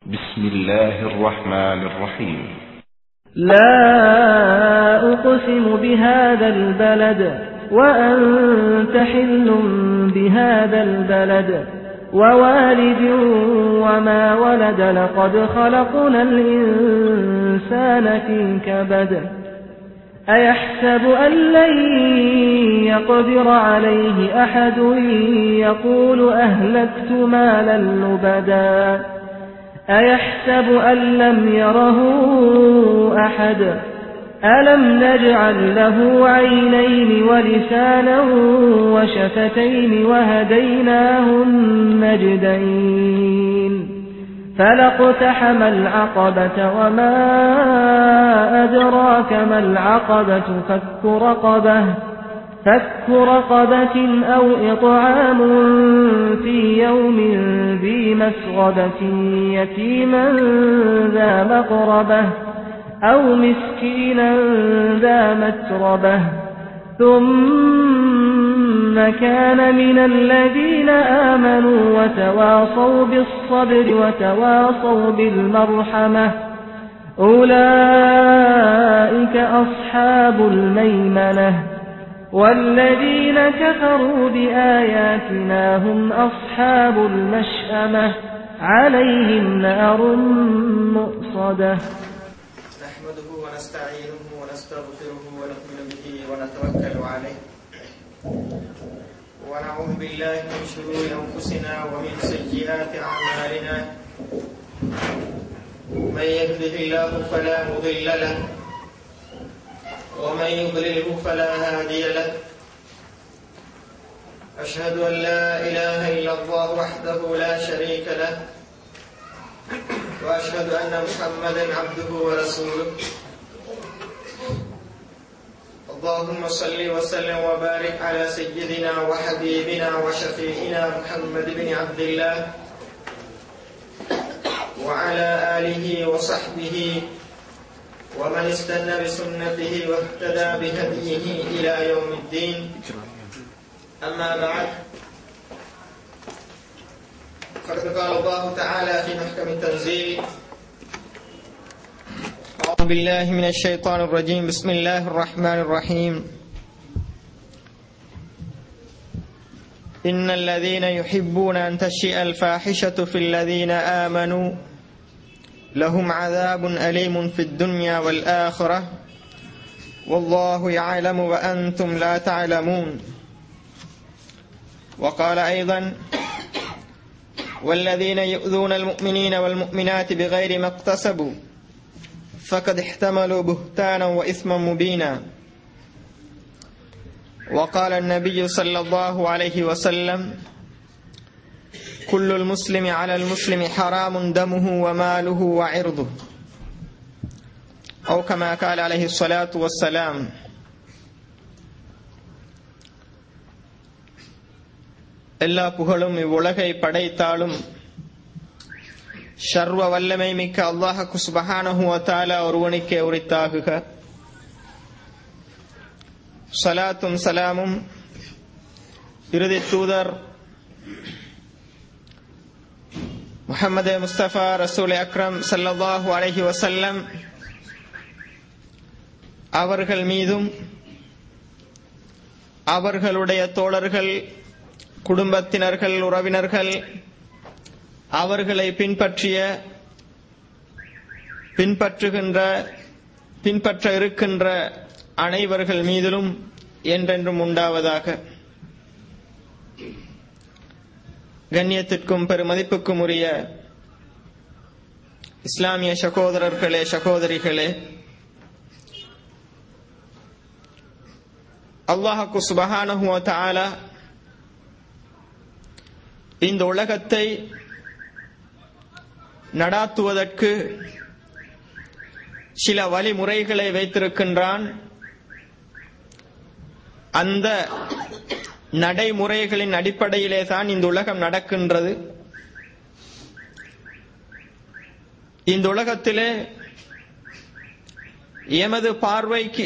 بسم الله الرحمن الرحيم لا أقسم بهذا البلد وأنت حل بهذا البلد ووالد وما ولد لقد خلقنا الإنسان في كبد أيحسب أن لن يقدر عليه أحد يقول أهلكت مالا لبدا أيحسب أن لم يره أحد ألم نجعل له عينين ولسانا وشفتين وهديناه النجدين فلاقتحم العقبة وما أدراك ما العقبة فك رقبة فك رقبة أو إطعام في يوم ذي مسغبة يتيما ذا مقربة أو مسكينا ذا متربة ثم كان من الذين آمنوا وتواصوا بالصبر وتواصوا بالمرحمة أولئك أصحاب الميمنة والذين كفروا بآياتنا هم أصحاب المشأمة عليهم نار مؤصده نحمده ونستعينه ونستغفره ونؤمن به ونتوكل عليه ونعوذ بالله من شرور انفسنا ومن سيئات اعمالنا من يهده الله فلا مضل له ومن يضلله فلا هادي له اشهد ان لا اله الا الله وحده لا شريك له واشهد ان محمدا عبده ورسوله اللهم صل وسلم وبارك على سيدنا وحبيبنا وشفيعنا محمد بن عبد الله وعلى اله وصحبه ومن استنى بسنته واهتدى بهديه الى يوم الدين اما بعد فقد قال الله تعالى في محكم التنزيل أعوذ بالله من الشيطان الرجيم بسم الله الرحمن الرحيم إن الذين يحبون أن تشيء الفاحشة في الذين آمنوا لهم عذاب أليم في الدنيا والآخرة والله يعلم وأنتم لا تعلمون وقال أيضا والذين يؤذون المؤمنين والمؤمنات بغير ما اكتسبوا فقد احتملوا بهتانا واثما مبينا وقال النبي صلى الله عليه وسلم كل المسلم على المسلم حرام دمه وماله وعرضه او كما قال عليه الصلاه والسلام எல்லா புகழும் இவ்வுலகை படைத்தாலும் சர்வ வல்லமை மிக்க அல்லாஹு சுபஹானஹு வத்தாலா ஒருவனுக்கே உரித்தாகுக சலாத்தும் சலாமும் இறுதி தூதர் முகமது முஸ்தபா ரசூல் அக்ரம் சல்லாஹூ அலஹி வசல்லம் அவர்கள் மீதும் அவர்களுடைய தோழர்கள் குடும்பத்தினர்கள் உறவினர்கள் அவர்களை பின்பற்றிய பின்பற்றுகின்ற பின்பற்ற இருக்கின்ற அனைவர்கள் மீதிலும் என்றென்றும் உண்டாவதாக கண்ணியத்திற்கும் பெருமதிப்புக்கும் உரிய இஸ்லாமிய சகோதரர்களே சகோதரிகளே அல்லாஹு சுபஹானஹுவ தாலா இந்த உலகத்தை நடாத்துவதற்கு சில வழிமுறைகளை வைத்திருக்கின்றான் அந்த நடைமுறைகளின் அடிப்படையிலே தான் இந்த உலகம் நடக்கின்றது இந்த உலகத்திலே எமது பார்வைக்கு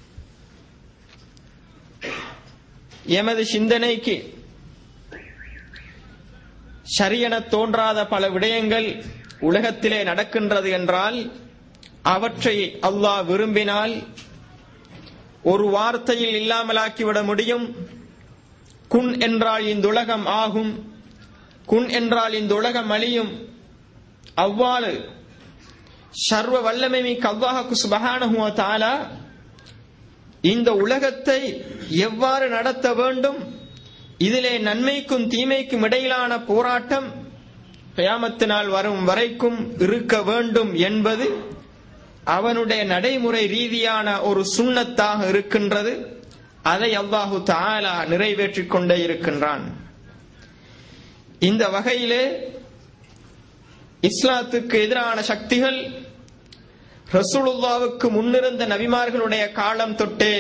எமது சிந்தனைக்கு சரியென தோன்றாத பல விடயங்கள் உலகத்திலே நடக்கின்றது என்றால் அவற்றை அல்லாஹ் விரும்பினால் ஒரு வார்த்தையில் இல்லாமலாக்கிவிட முடியும் குன் என்றால் இந்த உலகம் ஆகும் குன் என்றால் இந்த உலகம் அழியும் அவ்வாறு சர்வ வல்லமை மிக்க அல்லாஹு சுபஹானஹு தாலா இந்த உலகத்தை எவ்வாறு நடத்த வேண்டும் இதிலே நன்மைக்கும் தீமைக்கும் இடையிலான போராட்டம் கயாமத்தினால் வரும் வரைக்கும் இருக்க வேண்டும் என்பது அவனுடைய நடைமுறை ரீதியான ஒரு சுண்ணத்தாக இருக்கின்றது அதை அல்லாஹு தாலா நிறைவேற்றிக் கொண்டே இருக்கின்றான் இந்த வகையிலே இஸ்லாத்துக்கு எதிரான சக்திகள் ரசூலுல்லாவுக்கு முன்னிருந்த நபிமார்களுடைய காலம் தொட்டே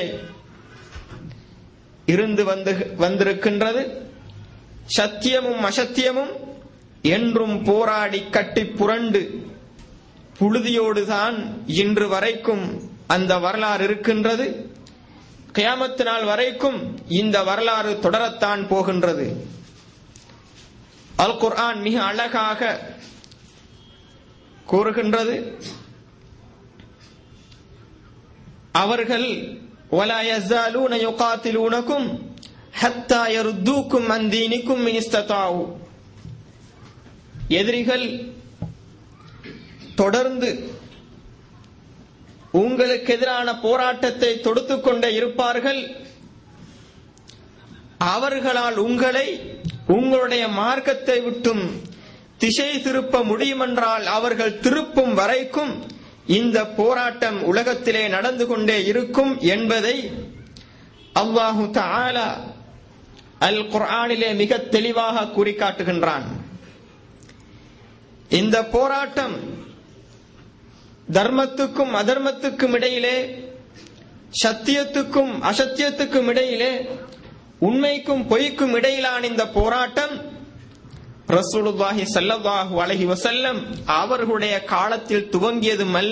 இருந்து வந்து வந்திருக்கின்றது சத்தியமும் அசத்தியமும் என்றும் போராடி கட்டி புரண்டு புழுதியோடுதான் இன்று வரைக்கும் அந்த வரலாறு இருக்கின்றது கியாமத்து நாள் வரைக்கும் இந்த வரலாறு தொடரத்தான் போகின்றது அல் குர்ஆன் மிக அழகாக கூறுகின்றது அவர்கள் ولا يزالون يقاتلونكم حتى يردوكم عن دينكم من استطاعوا எதிரிகள் தொடர்ந்து உங்களுக்கு எதிரான போராட்டத்தை தொடுத்துக் கொண்டே இருப்பார்கள் அவர்களால் உங்களை உங்களுடைய மார்க்கத்தை விட்டும் திசை திருப்ப முடியுமென்றால் அவர்கள் திருப்பும் வரைக்கும் இந்த போராட்டம் உலகத்திலே நடந்து கொண்டே இருக்கும் என்பதை அல்லாஹு தாலா அல் குர்ஆனிலே மிக தெளிவாக கூறி காட்டுகின்றான் இந்த போராட்டம் தர்மத்துக்கும் அதர்மத்துக்கும் இடையிலே சத்தியத்துக்கும் அசத்தியத்துக்கும் இடையிலே உண்மைக்கும் பொய்க்கும் இடையிலான இந்த போராட்டம் ரசூலுல்லாஹி சல்லல்லாஹு அலைஹி வசல்லம் அவர்களுடைய காலத்தில் துவங்கியதும் அல்ல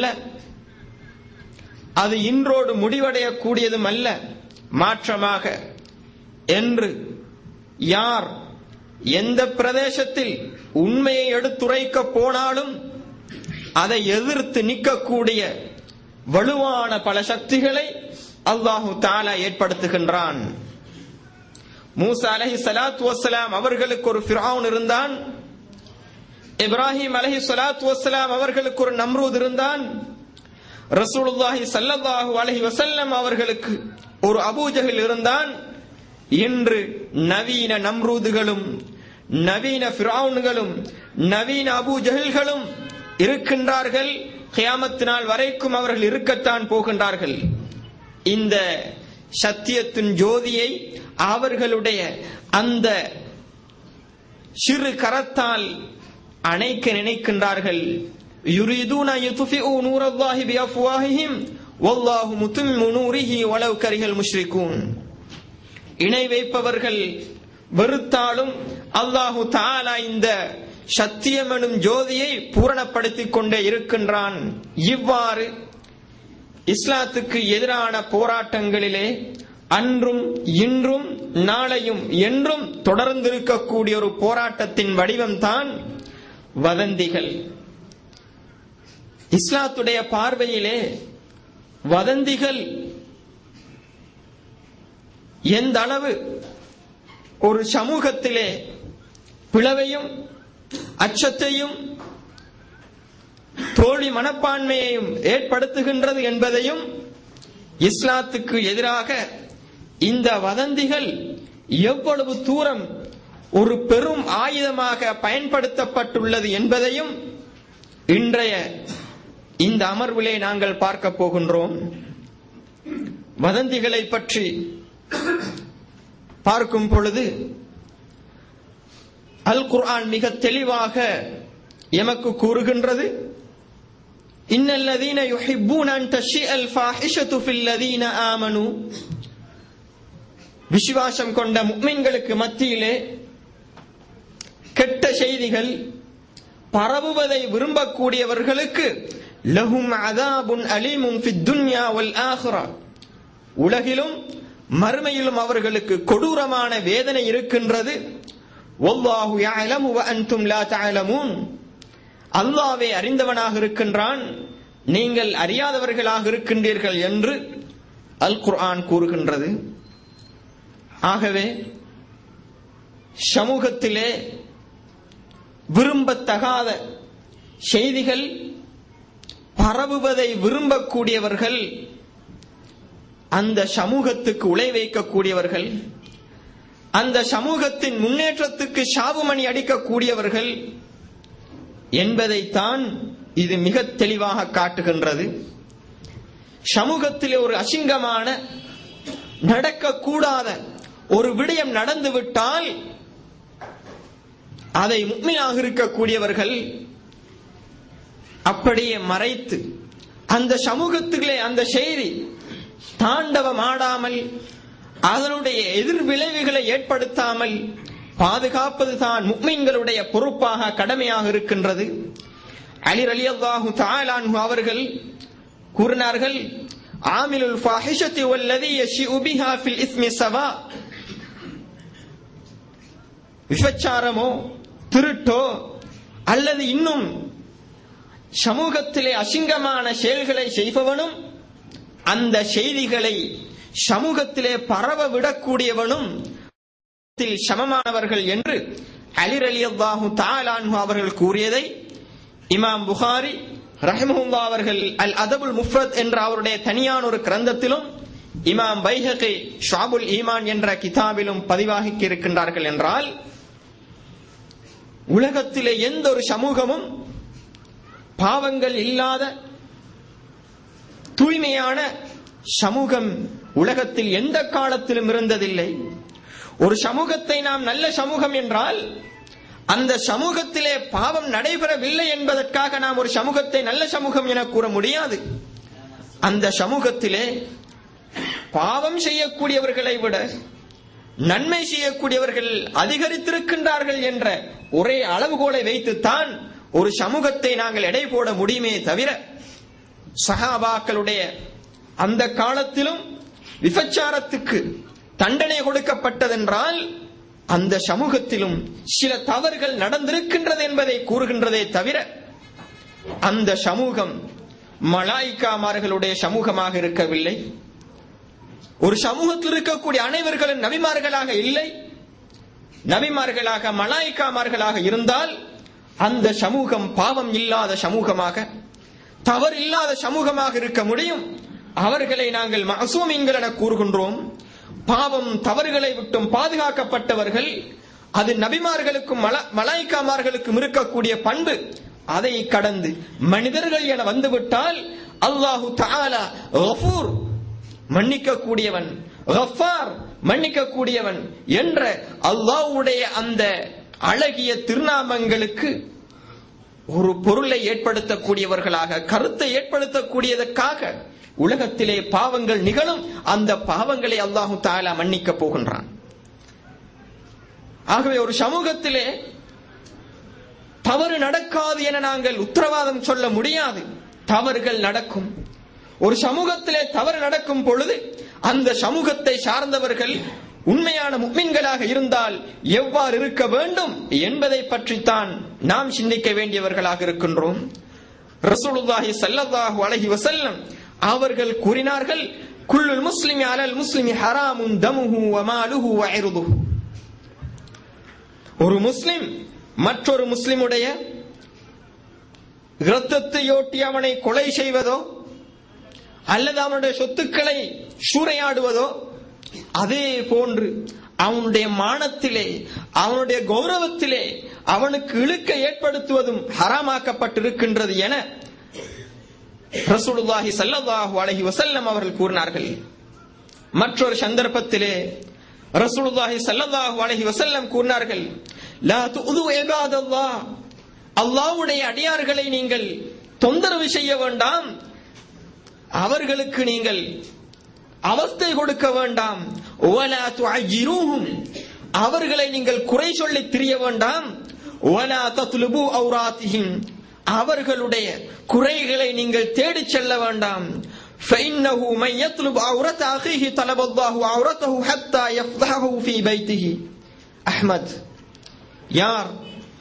அது இன்றோடு முடிவடைய கூடியதும் அல்ல மாற்றமாக என்று யார் எந்த பிரதேசத்தில் உண்மையை எடுத்துரைக்க போனாலும் அதை எதிர்த்து நிற்கக்கூடிய வலுவான பல சக்திகளை அல்லாஹு தாலா ஏற்படுத்துகின்றான் மூசா அலஹி சலாத் வசலாம் அவர்களுக்கு ஒரு ஃபிரௌன் இருந்தான் இப்ராஹிம் அலஹி சலாத் வசலாம் அவர்களுக்கு ஒரு நம்ரூத் இருந்தான் ரசூலுல்லாஹி சல்லல்லாஹு அலஹி வசல்லம் அவர்களுக்கு ஒரு அபூஜகில் இருந்தான் இன்று நவீன நம்ரூதுகளும் நவீன ஃபிரௌன்களும் நவீன அபூஜகில்களும் இருக்கின்றார்கள் கியாமத்து நாள் வரைக்கும் அவர்கள் இருக்கத்தான் போகின்றார்கள் இந்த சத்தியத்தின் ஜோதியை அவர்களுடைய அந்த சிறு கரத்தால் அணைக்க நினைக்கின்றார்கள் யுரிதூன யுத்ஃபிஉ நூரல்லாஹி பிஅஃவாஹிஹிம் வல்லாஹு முத்திம்மு நூரிஹி வலவ் கரிஹல் முஷ்ரிகூன் இணை வைப்பவர்கள் வெறுத்தாலும் அல்லாஹு தாலா இந்த சத்தியம் எனும் ஜோதியை பூரணப்படுத்திக் கொண்டே இருக்கின்றான் இவ்வாறு இஸ்லாத்துக்கு எதிரான போராட்டங்களிலே அன்றும் இன்றும் நாளையும் என்றும் தொடர்ந்திருக்கக்கூடிய ஒரு போராட்டத்தின் வடிவம்தான் வதந்திகள் இஸ்லாத்துடைய பார்வையிலே வதந்திகள் எந்த அளவு ஒரு சமூகத்திலே பிளவையும் அச்சத்தையும் தோழி மனப்பான்மையையும் ஏற்படுத்துகின்றது என்பதையும் இஸ்லாத்துக்கு எதிராக இந்த வதந்திகள் எவ்வளவு தூரம் ஒரு பெரும் ஆயுதமாக பயன்படுத்தப்பட்டுள்ளது என்பதையும் இன்றைய இந்த அமர்விலே நாங்கள் பார்க்க போகின்றோம் வதந்திகளை பற்றி பார்க்கும் பொழுது அல் குர்ஆன் மிக தெளிவாக எமக்கு கூறுகின்றது இன்னல்லதீன யுஹிப்பூன அன் தஷிஅல் ஃபாஹிஷத்து ஃபில்லதீன ஆமனு விசுவாசம் கொண்ட முக்மின்களுக்கு மத்தியிலே கெட்ட செய்திகள் பரவுவதை விரும்பக்கூடியவர்களுக்கு லஹும் அதாபுன் அலீமும் ஃபித் துன்யா வல் ஆஹிரா உலகிலும் மறுமையிலும் அவர்களுக்கு கொடூரமான வேதனை இருக்கின்றது வல்லாஹு யஅலமு வ அன்தும் லா தஅலமூன் அல்லாவே அறிந்தவனாக இருக்கின்றான் நீங்கள் அறியாதவர்களாக இருக்கின்றீர்கள் என்று அல் குர்ஆன் கூறுகின்றது ஆகவே சமூகத்திலே விரும்பத்தகாத செய்திகள் பரவுவதை விரும்பக்கூடியவர்கள் அந்த சமூகத்துக்கு உழை வைக்கக்கூடியவர்கள் அந்த சமூகத்தின் முன்னேற்றத்துக்கு சாவுமணி அடிக்கக்கூடியவர்கள் என்பதைத்தான் இது மிக தெளிவாக காட்டுகின்றது சமூகத்திலே ஒரு அசிங்கமான நடக்கக்கூடாத ஒரு விடயம் நடந்துவிட்டால் அதை முக்மினாக இருக்கக்கூடியவர்கள் அப்படியே மறைத்து அந்த சமூகத்திலே அந்த செய்தி தாண்டவம் ஆடாமல் அதனுடைய எதிர் விளைவுகளை ஏற்படுத்தாமல் பாதுகாப்பது தான் முக்மீன்களுடைய பொறுப்பாக கடமையாக இருக்கின்றது அலி அலி அல்லாஹு தாலான்ஹு அவர்கள் கூறினார்கள் ஆமிலுல் ஃபாஹிஷத்தி வல்லதி யஷிஉ பிஹா ஃபில் இஸ்மி சவா விபச்சாரமோ திருட்டோ அல்லது இன்னும் சமூகத்திலே அசிங்கமான செயல்களை செய்பவனும் அந்த செய்திகளை சமூகத்திலே பரவ விடக்கூடியவனும் சமமானவர்கள் என்று அலிர் அலி அல்லாஹு தாலான்ஹு அவர்கள் கூறியதை இமாம் புகாரி ரஹமுல்லா அவர்கள் அல் அதபுல் முஃப்ரத் என்ற அவருடைய தனியான ஒரு கிரந்தத்திலும் இமாம் பைஹகி ஷாபுல் ஈமான் என்ற கிதாபிலும் பதிவாகி இருக்கின்றார்கள் என்றால் உலகத்திலே எந்த ஒரு சமூகமும் பாவங்கள் இல்லாத தூய்மையான சமூகம் உலகத்தில் எந்த காலத்திலும் இருந்ததில்லை ஒரு சமூகத்தை நாம் நல்ல சமூகம் என்றால் அந்த சமூகத்திலே பாவம் நடைபெறவில்லை என்பதற்காக நாம் ஒரு சமூகத்தை நல்ல சமூகம் என கூற முடியாது அந்த சமூகத்திலே பாவம் செய்யக்கூடியவர்களை விட நன்மை செய்யக்கூடியவர்கள் அதிகரித்திருக்கின்றார்கள் என்ற ஒரே அளவுகோலை வைத்துத்தான் ஒரு சமூகத்தை நாங்கள் எடை போட முடியுமே தவிர சஹாபாக்களுடைய அந்த காலத்திலும் விபச்சாரத்துக்கு தண்டனை கொடுக்கப்பட்டதென்றால் அந்த சமூகத்திலும் சில தவறுகள் நடந்திருக்கின்றது என்பதை கூறுகின்றதே தவிர அந்த சமூகம் மலாய்க்காமார்களுடைய சமூகமாக இருக்கவில்லை ஒரு சமூகத்தில் இருக்கக்கூடிய அனைவர்களும் நபிமார்களாக இல்லை நபிமார்களாக மலாய்க்காமார்களாக இருந்தால் அந்த சமூகம் பாவம் இல்லாத சமூகமாக தவறு இல்லாத சமூகமாக இருக்க முடியும் அவர்களை நாங்கள் மசூமிங்கள் என கூறுகின்றோம் பாவம் தவறுகளை விட்டும் பாதுகாக்கப்பட்டவர்கள் அது நபிமார்களுக்கும் மலாய்க்காமார்களுக்கும் இருக்கக்கூடிய பண்பு அதை கடந்து மனிதர்கள் என வந்துவிட்டால் அல்லாஹு தாலா கஃபூர் மன்னிக்க கூடியவன் கஃபார் மன்னிக்க கூடியவன் என்ற அல்லாஹ்வுடைய அந்த அழகிய திருநாமங்களுக்கு ஒரு பொருளை ஏற்படுத்தக்கூடியவர்களாக கருத்தை ஏற்படுத்தக்கூடியதற்காக உலகத்திலே பாவங்கள் நிகழும் அந்த பாவங்களை அல்லாஹு தாலா மன்னிக்க போகின்றான் ஆகவே ஒரு சமூகத்திலே தவறு நடக்காது என நாங்கள் உத்தரவாதம் சொல்ல முடியாது தவறுகள் நடக்கும் ஒரு சமூகத்திலே தவறு நடக்கும் பொழுது அந்த சமூகத்தை சார்ந்தவர்கள் உண்மையான முக்மின்களாக இருந்தால் எவ்வாறு இருக்க வேண்டும் என்பதை பற்றித்தான் நாம் சிந்திக்க வேண்டியவர்களாக இருக்கின்றோம் ரசூலுல்லாஹி ஸல்லல்லாஹு அலைஹி வஸல்லம் அவர்கள் கூறினார்கள் குல்லுல் முஸ்லிமி அலல் முஸ்லிமி ஹராமுன் தமுஹு வ மாலுஹு வ இர்துஹு ஒரு முஸ்லிம் மற்றொரு முஸ்லிமுடைய இரத்தத்தையொட்டி அவனை கொலை செய்வதோ அல்லது அவனுடைய சொத்துக்களை சூறையாடுவதோ அதே போன்று அவனுடைய மானத்திலே அவனுடைய கௌரவத்திலே அவனுக்கு இழுக்க ஏற்படுத்துவதும் ஹராமாக்கப்பட்டிருக்கின்றது என ரசூலுல்லாஹி ஸல்லல்லாஹு அலைஹி வஸல்லம் அவர்கள் கூறினார்கள் மற்றொரு சந்தர்ப்பத்திலே ரசூலுல்லாஹி ஸல்லல்லாஹு அலைஹி வஸல்லம் கூறினார்கள் லா துது இபாதல்லாஹ் அல்லாஹ்வுடைய அடியார்களை நீங்கள் தொந்தரவு செய்ய வேண்டாம் அவர்களுக்கு நீங்கள் அவஸ்தை கொடுக்க வேண்டாம் ஒலா துஅஜிரூஹும் அவர்களை நீங்கள் குறை சொல்லி திரிய வேண்டாம் ஒலா தத்லுபு அவுராத்திஹிம் அவர்களுடைய குறைகளை நீங்கள் தேடிச் செல்ல வேண்டாம் فإنه من يطلب عورة أخيه طلب الله عورته حتى يفضحه في بيته أحمد யார்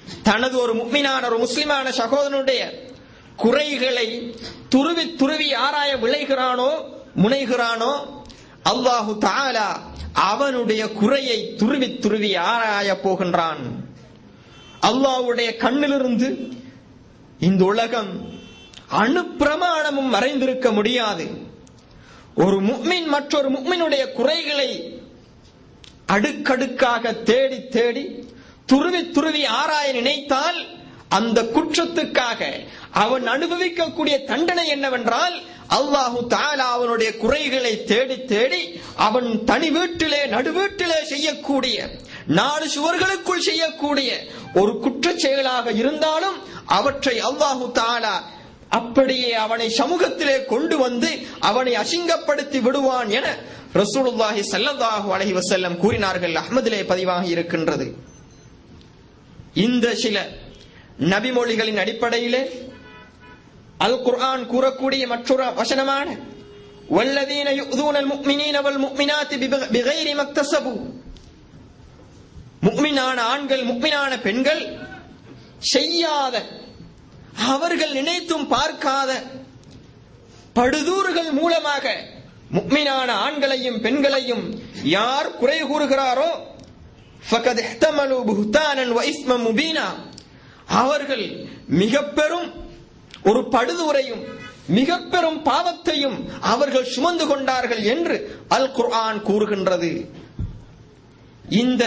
தனது ஒரு முக்மினான ஒரு முஸ்லிமான சகோதரனுடைய குறைகளை துருவி துருவி ஆராய விளைகிறானோ முனைகிறானோ அல்லாஹு தாலா அவனுடைய குறையை துருவி துருவி ஆராய போகின்றான் அல்லாஹ்வுடைய கண்ணிலிருந்து இந்த உலகம் அணுப்பிரமாணமும் மறைந்திருக்க முடியாது ஒரு முக்மின் மற்றொரு முக்மினுடைய குறைகளை அடுக்கடுக்காக தேடி தேடி துருவி துருவி ஆராய நினைத்தால் அந்த குற்றத்துக்காக அவன் அனுபவிக்கக்கூடிய தண்டனை என்னவென்றால் அல்லாஹு தாலா அவனுடைய குறைகளை தேடி தேடி அவன் தனி வீட்டிலே நடு வீட்டிலே செய்யக்கூடிய நாலு சுவர்களுக்குள் செய்யக்கூடிய ஒரு குற்றச் செயலாக இருந்தாலும் அவற்றை அல்லாஹு தாலா அப்படியே அவனை சமூகத்திலே கொண்டு வந்து அவனை அசிங்கப்படுத்தி விடுவான் என ரசூலுல்லாஹி ஸல்லல்லாஹு அலைஹி வஸல்லம் கூறினார்கள் அஹ்மதிலே பதிவாகி இருக்கின்றது இந்த சில நபிமொழிகளின் அடிப்படையிலே அல் குர்ஆன் கூறக்கூடிய மற்றொரு வசனமான والذين يؤذون المؤمنين والمؤمنات بغير ما اكتسبوا முக்மினான ஆண்கள் முக்மினான பெண்கள் செய்யாத அவர்கள் நினைத்தும் பார்க்காத படுதூறுகள் மூலமாக முக்மினான ஆண்களையும் பெண்களையும் யார் குறை கூறுகிறாரோ فَقَدْ احْتَمَلُوا بُهْتَانًا وَإِثْمًا مُبِينًا அவர்கள் மிக பெரும் ஒரு படுதுரையும் மிக பெரும் பாவத்தையும் அவர்கள் சுமந்து கொண்டார்கள் என்று அல் குர்ஆன் கூறுகின்றது இந்த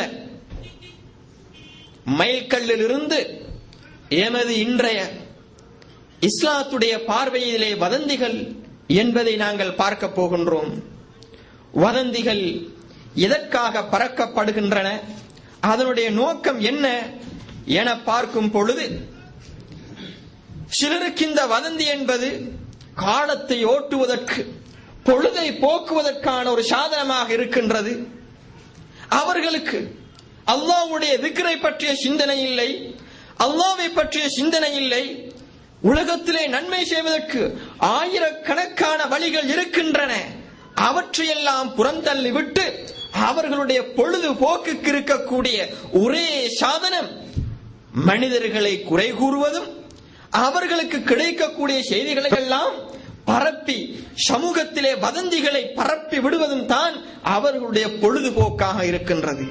மைல்கல்லிலிருந்து எமது இன்றைய இஸ்லாத்துடைய பார்வையிலே வதந்திகள் என்பதை நாங்கள் பார்க்க போகின்றோம் வதந்திகள் எதற்காக பறக்கப்படுகின்றன அதனுடைய நோக்கம் என்ன என பார்க்கும் பொழுது சிலருக்கு இந்த வதந்தி என்பது காலத்தை ஓட்டுவதற்கு பொழுதை போக்குவதற்கான ஒரு சாதனமாக இருக்கின்றது அவர்களுக்கு அல்லாஹ்வுடைய விக்கிரை பற்றிய சிந்தனை இல்லை அல்லாவை பற்றிய சிந்தனை இல்லை உலகத்திலே நன்மை செய்வதற்கு ஆயிரக்கணக்கான வழிகள் இருக்கின்றன அவற்றையெல்லாம் புறந்தள்ளி விட்டு அவர்களுடைய பொழுதுபோக்குக்கு இருக்கக்கூடிய ஒரே சாதனம் மனிதர்களை குறை கூறுவதும் அவர்களுக்கு கிடைக்கக்கூடிய செய்திகளை எல்லாம் பரப்பி சமூகத்திலே வதந்திகளை பரப்பி விடுவதும் தான் அவர்களுடைய பொழுதுபோக்காக இருக்கின்றது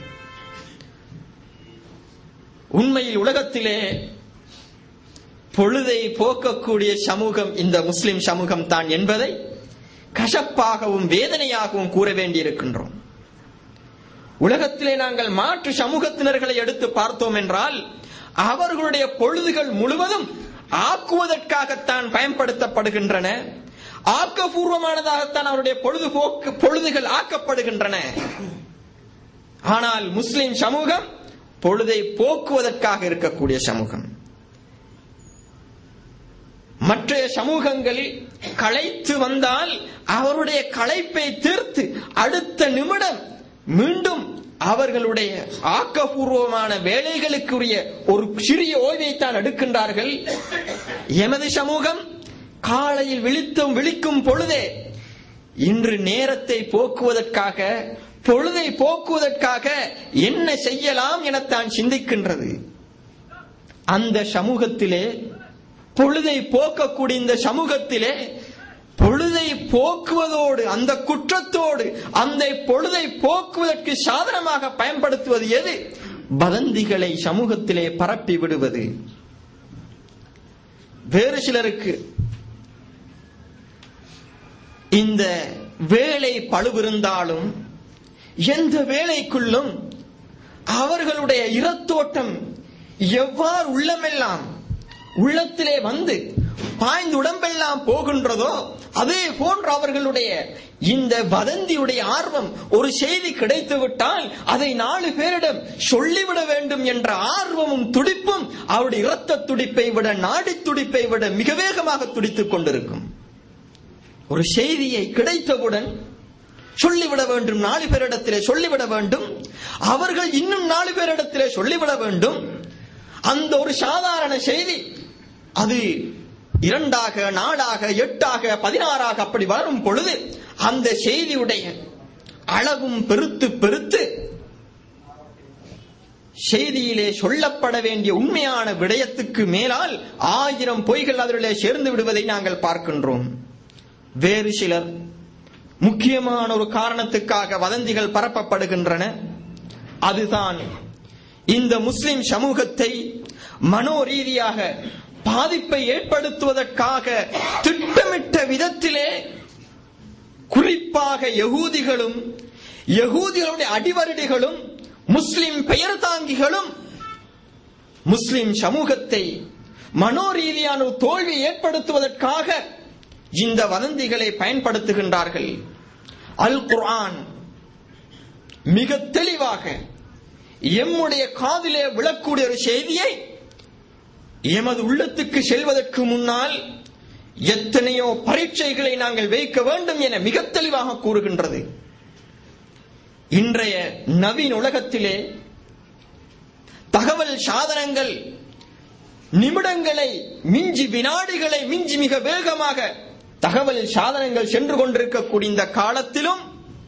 உண்மையில் உலகத்திலே பொழுதை போக்கக்கூடிய சமூகம் இந்த முஸ்லிம் சமூகம் தான் என்பதை கசப்பாகவும் வேதனையாகவும் கூற வேண்டியிருக்கின்றோம் உலகத்திலே நாங்கள் மாற்று சமூகத்தினர்களை எடுத்து பார்த்தோம் என்றால் அவர்களுடைய பொழுதுகள் முழுவதும் ஆக்குவதற்காகத்தான் பயன்படுத்தப்படுகின்றன ஆக்கப்பூர்வமானதாகத்தான் அவருடைய பொழுதுபோக்கு பொழுதுகள் ஆக்கப்படுகின்றன ஆனால் முஸ்லிம் சமூகம் பொழுதை போக்குவதற்காக இருக்கக்கூடிய சமூகம் மற்ற சமூகங்களில் களைத்து வந்தால் அவருடைய களைப்பை தீர்த்து அடுத்த நிமிடம் மீண்டும் அவர்களுடைய ஆக்கப்பூர்வமான வேலைகளுக்குரிய ஒரு சிறிய ஓய்வைத்தான் எடுக்கின்றார்கள் எமது சமூகம் காலையில் விழித்தும் விழிக்கும் பொழுதே இன்று நேரத்தை போக்குவதற்காக பொழுதை போக்குவதற்காக என்ன செய்யலாம் எனத்தான் சிந்திக்கின்றது அந்த சமூகத்திலே பொழுதை போக்கக்கூடிய இந்த சமூகத்திலே பொழுதை போக்குவதோடு அந்த குற்றத்தோடு அந்த பொழுதை போக்குவதற்கு சாதனமாக பயன்படுத்துவது எது வதந்திகளை சமூகத்திலே பரப்பி விடுவது வேறு சிலருக்கு இந்த வேலை பழுவிருந்தாலும் எந்த வேலைக்குள்ளும் அவர்களுடைய இரத்தோட்டம் எவ்வாறு உள்ளமெல்லாம் உள்ளத்திலே வந்து பாய்ந்து உடம்பெல்லாம் போகின்றதோ அதே போன்று அவர்களுடைய இந்த வதந்தியுடைய ஆர்வம் ஒரு செய்தி கிடைத்து விட்டால் அதை நாலு பேரிடம் சொல்லிவிட வேண்டும் என்ற ஆர்வமும் துடிப்பும் அவருடைய இரத்த துடிப்பை விட நாடி துடிப்பை விட மிக வேகமாக துடித்துக் கொண்டிருக்கும் ஒரு செய்தியை கிடைத்தவுடன் சொல்லிவிட வேண்டும் நாலு பேரிடத்திலே சொல்லிவிட வேண்டும் அவர்கள் இன்னும் நாலு பேரிடத்திலே சொல்லிவிட வேண்டும் அந்த ஒரு சாதாரண செய்தி அது இரண்டாக நாடாக எட்டாக பதினாறாக அப்படி வரும் பொழுது அந்த செய்தியுடைய அளவும் பெருத்து பெருத்து செய்தியிலே சொல்லப்பட வேண்டிய உண்மையான விடயத்துக்கு மேலால் ஆயிரம் பொய்கள் அதிலே சேர்ந்து விடுவதை நாங்கள் பார்க்கின்றோம் வேறு சிலர் முக்கியமான ஒரு காரணத்துக்காக வதந்திகள் பரப்பப்படுகின்றன அதுதான் இந்த முஸ்லிம் சமூகத்தை மனோரீதியாக பாதிப்பை ஏற்படுத்துவதற்காக திட்டமிட்ட விதத்திலே குறிப்பாக யகூதிகளும் யகூதிகளுடைய அடிவருடிகளும் முஸ்லிம் பெயர் தாங்கிகளும் முஸ்லிம் சமூகத்தை மனோரீதியான ஒரு தோல்வி ஏற்படுத்துவதற்காக இந்த வதந்திகளை பயன்படுத்துகின்றார்கள் அல் குர்ஆன் மிக தெளிவாக எம்முடைய காதிலே விழக்கூடிய ஒரு செய்தியை எமது உள்ளத்துக்கு செல்வதற்கு முன்னால் எத்தனையோ பரீட்சைகளை நாங்கள் வைக்க வேண்டும் என மிக தெளிவாக கூறுகின்றது இன்றைய நவீன உலகத்திலே தகவல் சாதனங்கள் நிமிடங்களை மிஞ்சி வினாடிகளை மிஞ்சி மிக வேகமாக தகவல் சாதனங்கள் சென்று கொண்டிருக்கக்கூடிய இந்த காலத்திலும்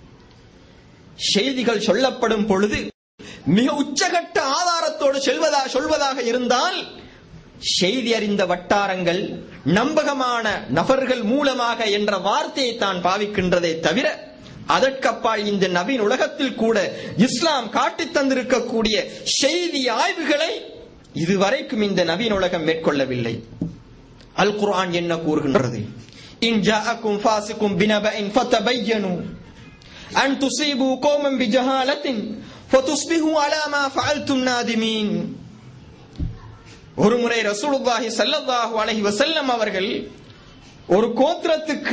செய்திகள் சொல்லப்படும் பொழுது மிக உச்சகட்ட ஆதாரத்தோடு செல்வதா சொல்வதாக இருந்தால் செய்தி அறிந்த வட்டாரங்கள் நம்பகமான நபர்கள் மூலமாக என்ற வார்த்தையை தான் பாவிக்கின்றதே தவிர அதற்கப்பால் இந்த நவீன உலகத்தில் கூட இஸ்லாம் காட்டித் தந்திருக்கக்கூடிய செய்தி ஆய்வுகளை இதுவரைக்கும் இந்த நவீன உலகம் மேற்கொள்ளவில்லை அல் குர்ஆன் என்ன கூறுகின்றது இன் ஜாஅக்கும் ஃபாசிக்கும் பினபஇன் ஃபதபையனு அன் துஸீபு கௌமன் பிஜஹாலத்தின் ஃபதுஸ்பிஹு அலா மா ஃபஅல்தும் நாதிமீன் ஒருமுறை ரசூலுல்லாஹி ஸல்லல்லாஹு அலைஹி வஸல்லம் அவர்கள் ஒரு கோத்திரத்துக்கு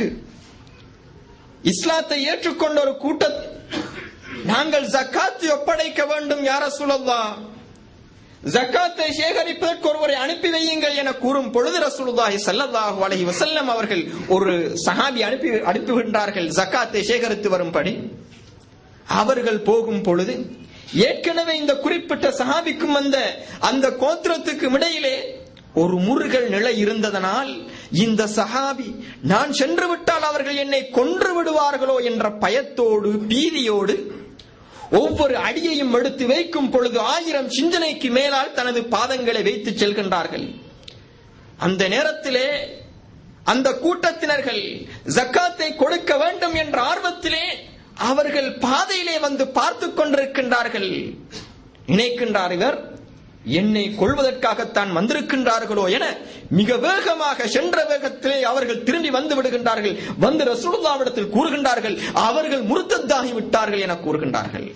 இஸ்லாத்தை ஏற்றுக்கொண்ட ஒரு கூட்ட நாங்கள் ஜக்காத்து ஒப்படைக்க வேண்டும் யார சுழல்லா ஜக்காத்தை சேகரிப்பதற்கு ஒருவரை அனுப்பி வையுங்கள் என கூறும் பொழுது ரசூலுல்லாஹி ஸல்லல்லாஹு அலைஹி வஸல்லம் அவர்கள் ஒரு சஹாபி அனுப்பி அனுப்புகின்றார்கள் ஜக்காத்தை சேகரித்து வரும்படி அவர்கள் போகும் பொழுது ஏற்கனவே இந்த குறிப்பிட்ட சஹாபிக்கும் வந்த அந்த கோத்திரத்துக்கும் இடையிலே ஒரு முருகல் நிலை இருந்ததனால் இந்த சஹாபி நான் சென்று விட்டால் அவர்கள் என்னை கொன்று விடுவார்களோ என்ற பயத்தோடு பீதியோடு ஒவ்வொரு அடியையும் எடுத்து வைக்கும் பொழுது ஆயிரம் சிந்தனைக்கு மேலால் தனது பாதங்களை வைத்து செல்கின்றார்கள் அந்த நேரத்திலே அந்த கூட்டத்தினர்கள் ஜக்காத்தை கொடுக்க வேண்டும் என்ற ஆர்வத்திலே அவர்கள் பாதையிலே வந்து பார்த்து கொண்டிருக்கின்றார்கள் நினைக்கின்றார் இவர் என்னை கொள்வதற்காகத்தான் வந்திருக்கின்றார்களோ என மிக வேகமாக சென்ற வேகத்திலே அவர்கள் திரும்பி வந்து விடுகின்றார்கள் வந்து ரசூலுல்லாவிடத்தில் கூறுகின்றார்கள் அவர்கள் முருத்தத்தாகி விட்டார்கள் என கூறுகின்றார்கள்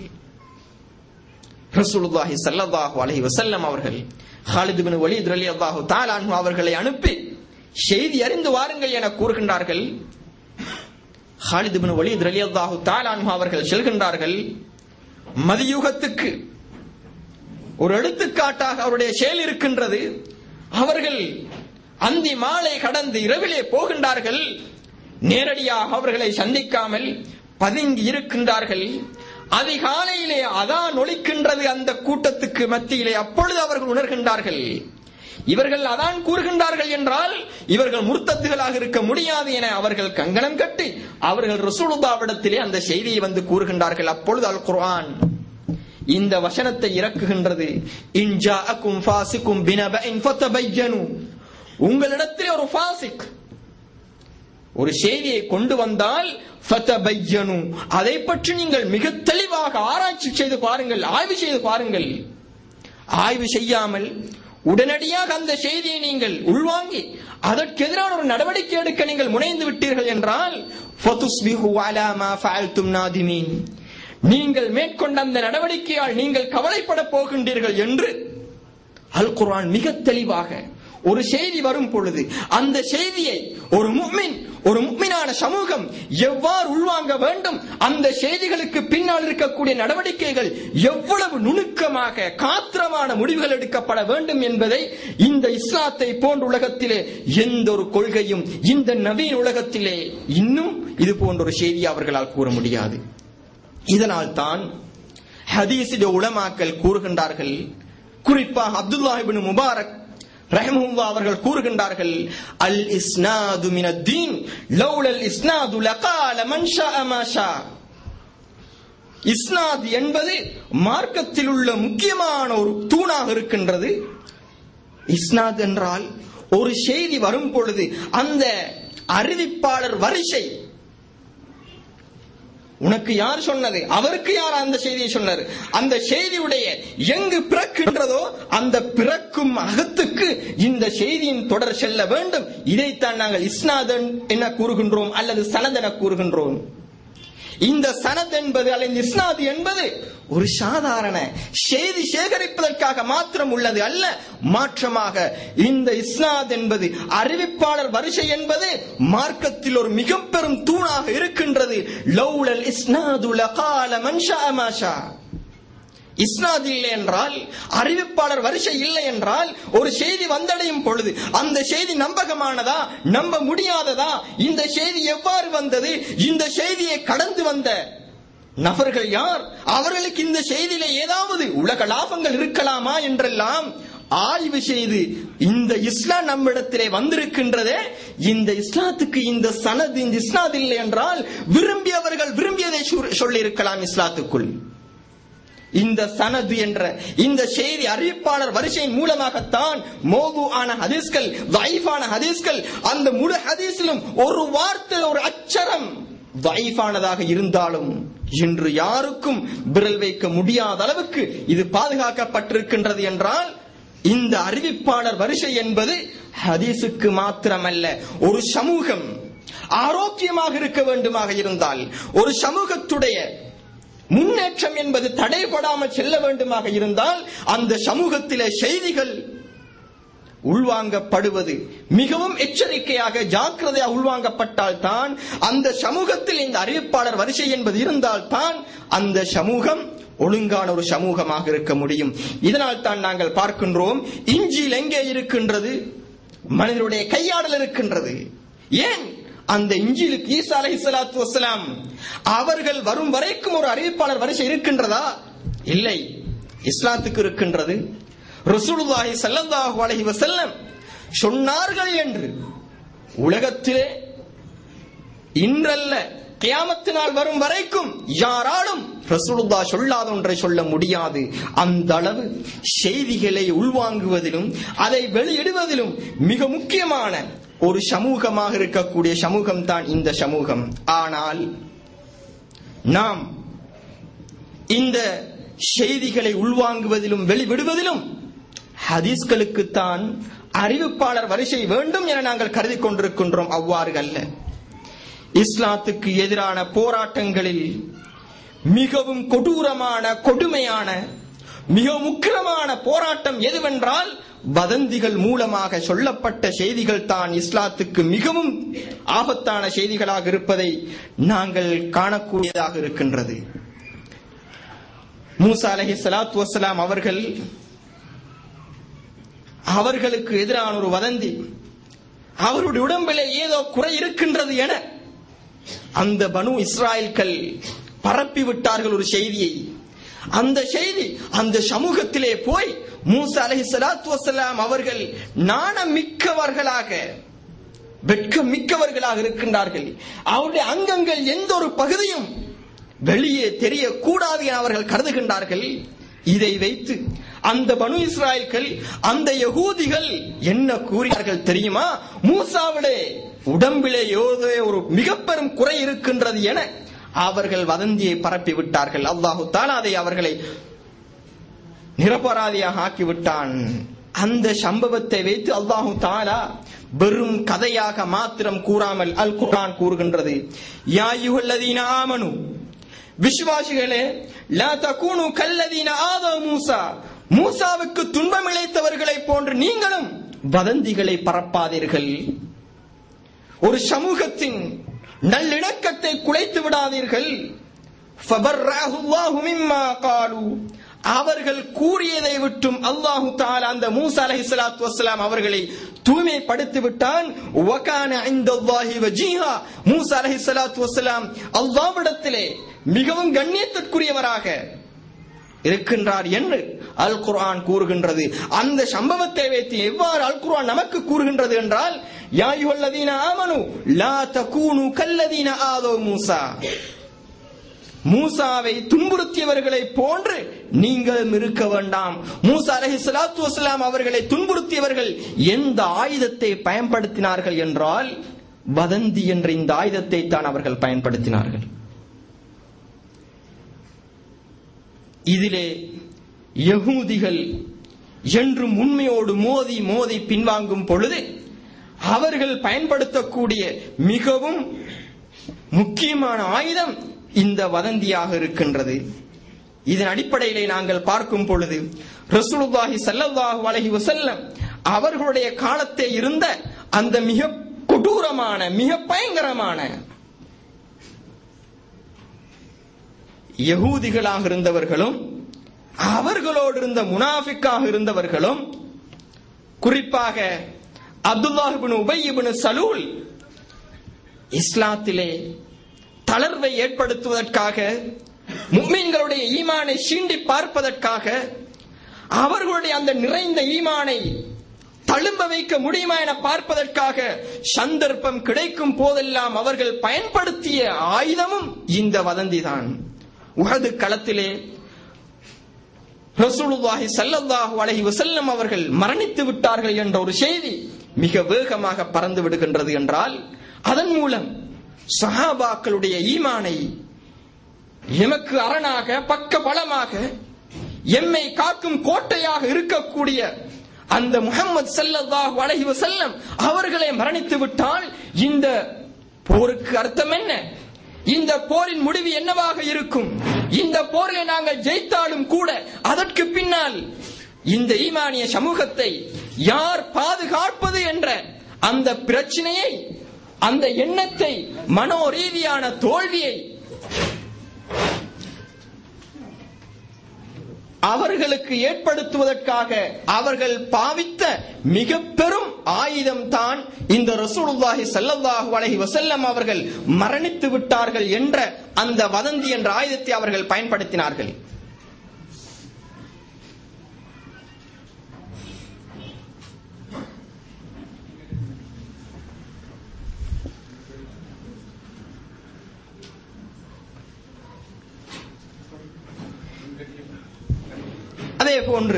ரசூலுல்லாஹி ஸல்லல்லாஹு அலைஹி வஸல்லம் அவர்கள் ஹாலித் பின் வலீத் ரலியல்லாஹு தஆலா அன்ஹு அவர்களை அனுப்பி செய்தி அறிந்து வாருங்கள் என கூறுகின்றார்கள் ஹாலித் பின் வலீத் ரலியல்லாஹு தஆலா அன்ஹு அவர்கள் செல்கின்றார்கள் மதியுகத்துக்கு ஒரு எடுத்துக்காட்டாக அவருடைய செயல் இருக்கின்றது அவர்கள் அந்தி மாலை கடந்து இரவிலே போகின்றார்கள் நேரடியாக அவர்களை சந்திக்காமல் பதுங்கி இருக்கின்றார்கள் அதிகாலையிலே அதான் ஒலிக்கின்றது அந்த கூட்டத்துக்கு மத்தியிலே அப்பொழுது அவர்கள் உணர்கின்றார்கள் இவர்கள் அதான் கூறுகின்றார்கள் என்றால் இவர்கள் முர்த்தத்துகளாக இருக்க முடியாது என அவர்கள் கங்கணம் கட்டி அவர்கள் ரசூலுல்லாவிடத்திலே அந்த செய்தியை வந்து கூறுகின்றார்கள் அப்பொழுது அல் குர்ஆன் இந்த வசனத்தை இறக்குகின்றது இன்ஜாஅக்கும் ஃபாசிக்கும் பினபஇன் ஃபதபையனு உங்களிடத்தில் ஒரு ஃபாசிக் ஒரு செய்தியை கொண்டு வந்தால் ஃபதபையனு அதை பற்றி நீங்கள் மிக தெளிவாக ஆராய்ச்சி செய்து பாருங்கள் ஆய்வு செய்து பாருங்கள் ஆய்வு செய்யாமல் உடனடியாக அந்த செய்தியை நீங்கள் உள்வாங்கி அதற்கு எதிரான ஒரு நடவடிக்கை எடுக்க நீங்கள் முனைந்து விட்டீர்கள் என்றால் ஃபதுஸ்பிஹு அலா மா ஃபஅல்தும் நாதிமீன் நீங்கள் மேற்கொண்ட அந்த நடவடிக்கையால் நீங்கள் கவலைப்பட போகின்றீர்கள் என்று அல் குர்ஆன் மிக தெளிவாக ஒரு செய்தி வரும் பொழுது அந்த செய்தியை ஒரு முக்மின் ஒரு முக்மினான சமூகம் எவ்வாறு உள்வாங்க வேண்டும் அந்த செய்திகளுக்கு பின்னால் இருக்கக்கூடிய நடவடிக்கைகள் எவ்வளவு நுணுக்கமாக காத்திரமான முடிவுகள் எடுக்கப்பட வேண்டும் என்பதை இந்த இஸ்லாத்தை போன்ற உலகத்திலே எந்த ஒரு கொள்கையும் இந்த நவீன உலகத்திலே இன்னும் இது போன்ற ஒரு செய்தியை அவர்களால் கூற முடியாது இதனால் தான் ஹதீசிட உலமாக்கல் கூறுகின்றார்கள் குறிப்பாக அப்துல்லாஹிபின் முபாரக் ரஹமுல்லா அவர்கள் கூறுகின்றார்கள் அல் இஸ்னாது மினத்தீன் லௌலல் இஸ்னாது லகால மன் ஷா மா ஷா இஸ்னாத் என்பது மார்க்கத்தில் உள்ள முக்கியமான ஒரு தூணாக இருக்கின்றது இஸ்னாத் என்றால் ஒரு செய்தி வரும் பொழுது அந்த அறிவிப்பாளர் வரிசை உனக்கு யார் சொன்னது அவருக்கு யார் அந்த செய்தியை சொன்னார் அந்த செய்தியுடைய எங்கு பிறக்கின்றதோ அந்த பிறக்கும் அகத்துக்கு இந்த செய்தியின் தொடர் செல்ல வேண்டும் இதைத்தான் நாங்கள் இஸ்னாதன் என கூறுகின்றோம் அல்லது சனத் என கூறுகின்றோம் இந்த சனத் என்பது அல்லது இஸ்னாது என்பது ஒரு சாதாரண செய்தி சேகரிப்பதற்காக மாத்திரம் உள்ளது அல்ல மாற்றமாக இந்த இஸ்னாத் என்பது அறிவிப்பாளர் வரிசை என்பது மார்க்கத்தில் ஒரு மிக பெரும் தூணாக இருக்கின்றது லௌலல் இஸ்னாது லகால மன்ஷா மாஷா இஸ்னாத் இல்லை என்றால் அறிவிப்பாளர் வரிசை இல்லை என்றால் ஒரு செய்தி வந்தடையும் பொழுது அந்த செய்தி நம்பகமானதா நம்ப முடியாததா இந்த செய்தி எவ்வாறு வந்தது இந்த செய்தியை கடந்து வந்த நபர்கள் யார் அவர்களுக்கு இந்த செய்தியில ஏதாவது உலக லாபங்கள் இருக்கலாமா என்றெல்லாம் ஆய்வு செய்து இந்த இஸ்லாம் நம்மிடத்திலே வந்திருக்கின்றதே இந்த இஸ்லாத்துக்கு இந்த சனது இந்த இஸ்லாத் இல்லை என்றால் விரும்பியவர்கள் விரும்பியதை சொல்லி இருக்கலாம் இஸ்லாத்துக்குள் இந்த சனது என்ற இந்த செய்தி அறிவிப்பாளர் வரிசையின் மூலமாகத்தான் மோது ஆன ஹதீஸ்கள் வைஃபான ஹதீஸ்கள் அந்த முழு ஹதீஸிலும் ஒரு வார்த்தை ஒரு அச்சரம் வைஃபானதாக இருந்தாலும் இன்று யாருக்கும் விரல் வைக்க முடியாத அளவுக்கு இது பாதுகாக்கப்பட்டிருக்கின்றது என்றால் இந்த அறிவிப்பாளர் வரிசை என்பது ஹதீஸுக்கு மாத்திரமல்ல ஒரு சமூகம் ஆரோக்கியமாக இருக்க வேண்டுமாக இருந்தால் ஒரு சமூகத்துடைய முன்னேற்றம் என்பது தடைபடாமல் செல்ல வேண்டுமாக இருந்தால் அந்த சமூகத்திலே செய்திகள் உள்வாங்கப்படுவது மிகவும் எச்சரிக்கையாக ஜாக்கிரதையாக உள்வாங்கப்பட்டால் தான் அந்த சமூகத்தில் இந்த அறிவிப்பாளர் வரிசை என்பது இருந்தால் தான் அந்த சமூகம் ஒழுங்கான ஒரு சமூகமாக இருக்க முடியும் இதனால் தான் நாங்கள் பார்க்கின்றோம் இஞ்சில் எங்கே இருக்கின்றது மனிதனுடைய கையாடல் இருக்கின்றது ஏன் அந்த இஞ்சிலுக்கு ஈசா அலை சலாத்து வசலாம் அவர்கள் வரும் வரைக்கும் ஒரு அறிவிப்பாளர் வரிசை இருக்கின்றதா இல்லை இஸ்லாத்துக்கு இருக்கின்றது ரசூலுல்லாஹி ஸல்லல்லாஹு அலைஹி வஸல்லம் சொன்னார்கள் என்று உலகத்திலே இன்றல்ல கியாமத்து நாள் வரும் வரைக்கும் யாராலும் ரசூலுல்லா சொல்லாத ஒன்றை சொல்ல முடியாது அந்த அளவு செய்திகளை உள்வாங்குவதிலும் அதை வெளியிடுவதிலும் மிக முக்கியமான ஒரு சமூகமாக இருக்கக்கூடிய சமூகம் தான் இந்த சமூகம் ஆனால் நாம் இந்த செய்திகளை உள்வாங்குவதிலும் வெளிவிடுவதிலும் ஹதீஸ்களுக்குத்தான் அறிவிப்பாளர் வரிசை வேண்டும் என நாங்கள் கருதி கொண்டிருக்கின்றோம் அவ்வாறு அல்ல இஸ்லாத்துக்கு எதிரான போராட்டங்களில் மிகவும் கொடூரமான கொடுமையான மிக முக்கியமான போராட்டம் எதுவென்றால் வதந்திகள் மூலமாக சொல்லப்பட்ட செய்திகள் தான் இஸ்லாத்துக்கு மிகவும் ஆபத்தான செய்திகளாக இருப்பதை நாங்கள் காணக்கூடியதாக இருக்கின்றது மூசா அலஹி சலாத்து வசலாம் அவர்கள் அவர்களுக்கு எதிரான ஒரு வதந்தி அவருடைய உடம்பிலே ஏதோ குறை இருக்கின்றது என அந்த பனு இஸ்ராயல்கள் பரப்பி விட்டார்கள் ஒரு செய்தியை அந்த செய்தி அந்த சமூகத்திலே போய் மூசா அலஹி சலாத்து வசலாம் அவர்கள் நாணம் மிக்கவர்களாக வெட்கம் மிக்கவர்களாக இருக்கின்றார்கள் அவருடைய அங்கங்கள் எந்த ஒரு பகுதியும் வெளியே தெரியக்கூடாது என அவர்கள் கருதுகின்றார்கள் இதை வைத்து அந்த பனு இஸ்ராயல்கள் அந்த யகூதிகள் என்ன கூறினார்கள் தெரியுமா மூசாவிலே உடம்பிலே ஏதோ ஒரு மிக பெரும் குறை இருக்கின்றது என அவர்கள் வதந்தியை பரப்பி விட்டார்கள் அல்லாஹு தாலா அதை அவர்களை நிரபராதியாக ஆக்கிவிட்டான் அந்த சம்பவத்தை வைத்து அல்லாஹு தாலா வெறும் கதையாக மாத்திரம் கூறாமல் அல் குர்ஆன் கூறுகின்றது யாயுல்லதீன ஆமனு விசுவாசிகளே லா தகூனு கல்லதீன ஆதோ மூசா மூசாவுக்கு துன்பம் இழைத்தவர்களை போன்று நீங்களும் வதந்திகளை பரப்பாதீர்கள் ஒரு சமூகத்தின் நல்லிணக்கத்தை குலைத்து விடாதீர்கள் அவர்கள் கூறியதை விட்டும் அல்லாஹு தாலா அந்த மூசா அலஹி சலாத்து வசலாம் அவர்களை தூய்மைப்படுத்தி விட்டான் மூசா அலஹி சலாத்து வசலாம் அல்லாவிடத்திலே மிகவும் கண்ணியத்திற்குரியவராக இருக்கின்றார் என்று அல் குர்ஆன் கூறுகின்றது அந்த சம்பவத்தை வைத்து எவ்வாறு அல் குர்ஆன் நமக்கு கூறுகின்றது என்றால் யாயுல்லதீன ஆமனு லா தகூனு கல்லதீன ஆதோ மூசா மூசாவை துன்புறுத்தியவர்களை போன்று நீங்களும் இருக்க வேண்டாம் மூசா அலஹி சலாத்து வசலாம் அவர்களை துன்புறுத்தியவர்கள் எந்த ஆயுதத்தை பயன்படுத்தினார்கள் என்றால் வதந்தி என்ற இந்த ஆயுதத்தை தான் அவர்கள் பயன்படுத்தினார்கள் இதிலே யகூதிகள் என்றும் உண்மையோடு மோதி மோதி பின்வாங்கும் பொழுது அவர்கள் பயன்படுத்தக்கூடிய மிகவும் முக்கியமான ஆயுதம் இந்த வதந்தியாக இருக்கின்றது இதன் அடிப்படையிலே நாங்கள் பார்க்கும் பொழுது ரசூலுல்லாஹி ஸல்லல்லாஹு அலைஹி வஸல்லம் அவர்களுடைய காலத்தே இருந்த அந்த மிக கொடூரமான மிக பயங்கரமான யகூதிகளாக இருந்தவர்களும் அவர்களோடு இருந்த முனாஃபிக்காக இருந்தவர்களும் குறிப்பாக அப்துல்லாஹிபின் உபையிபின் சலூல் இஸ்லாத்திலே தளர்வை ஏற்படுத்துவதற்காக முக்மீன்களுடைய ஈமானை சீண்டி பார்ப்பதற்காக அவர்களுடைய அந்த நிறைந்த ஈமானை தழும்ப வைக்க முடியுமா என பார்ப்பதற்காக சந்தர்ப்பம் கிடைக்கும் போதெல்லாம் அவர்கள் பயன்படுத்திய ஆயுதமும் இந்த வதந்திதான் உகது களத்திலே ரசூலுல்லாஹி ஸல்லல்லாஹு அலைஹி வஸல்லம் அவர்கள் மரணித்து விட்டார்கள் என்ற ஒரு செய்தி மிக வேகமாக பறந்து விடுகின்றது என்றால் அதன் மூலம் சஹாபாக்களுடைய ஈமானை எமக்கு அரணாக பக்க பலமாக எம்மை காக்கும் கோட்டையாக இருக்கக்கூடிய அந்த முகமது ஸல்லல்லாஹு அலைஹி வஸல்லம் அவர்களை மரணித்து விட்டால் இந்த போருக்கு அர்த்தம் என்ன இந்த போரின் முடிவு என்னவாக இருக்கும் இந்த போரில் நாங்கள் ஜெயித்தாலும் கூட அதற்கு பின்னால் இந்த ஈமானிய சமூகத்தை யார் பாதுகாப்பது என்ற அந்த பிரச்சனையை அந்த எண்ணத்தை மனோ ரீதியான தோல்வியை அவர்களுக்கு ஏற்படுத்துவதற்காக அவர்கள் பாவித்த மிக பெரும் ஆயுதம் தான் இந்த ரசூலுல்லாஹி ஸல்லல்லாஹு அலைஹி வஸல்லம் அவர்கள் மரணித்து விட்டார்கள் என்ற அந்த வதந்தி என்ற ஆயுதத்தை அவர்கள் பயன்படுத்தினார்கள் அதே போன்று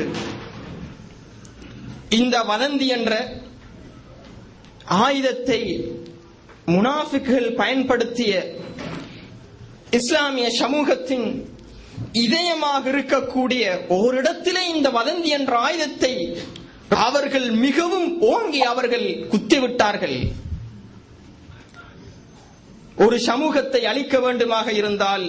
இந்த வதந்தி என்ற ஆயுதத்தை முனாஃபிக்குகள் பயன்படுத்திய இஸ்லாமிய சமூகத்தின் இதயமாக இருக்கக்கூடிய ஓரிடத்திலே இந்த வதந்தி என்ற ஆயுதத்தை அவர்கள் மிகவும் ஓங்கி அவர்கள் குத்திவிட்டார்கள் ஒரு சமூகத்தை அழிக்க வேண்டுமாக இருந்தால்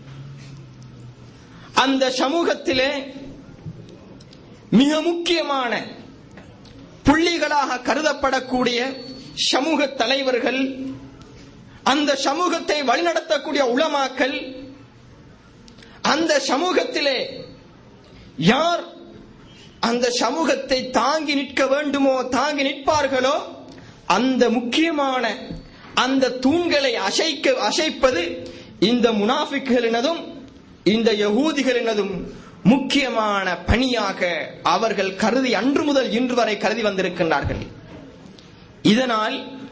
அந்த சமூகத்திலே மிக முக்கியமான புள்ளிகளாக கருதப்படக்கூடிய சமூக தலைவர்கள் அந்த சமூகத்தை வழிநடத்தக்கூடிய உளமாக்கல் அந்த சமூகத்திலே யார் அந்த சமூகத்தை தாங்கி நிற்க வேண்டுமோ தாங்கி நிற்பார்களோ அந்த முக்கியமான அந்த தூண்களை அசைக்க அசைப்பது இந்த முனாஃபிக்குகளினதும் இந்த யகூதிகளினதும் முக்கியமான பணியாக அவர்கள் கருதி அன்று முதல் இன்று வரை கருதி வந்திருக்கின்றார்கள் இதனால்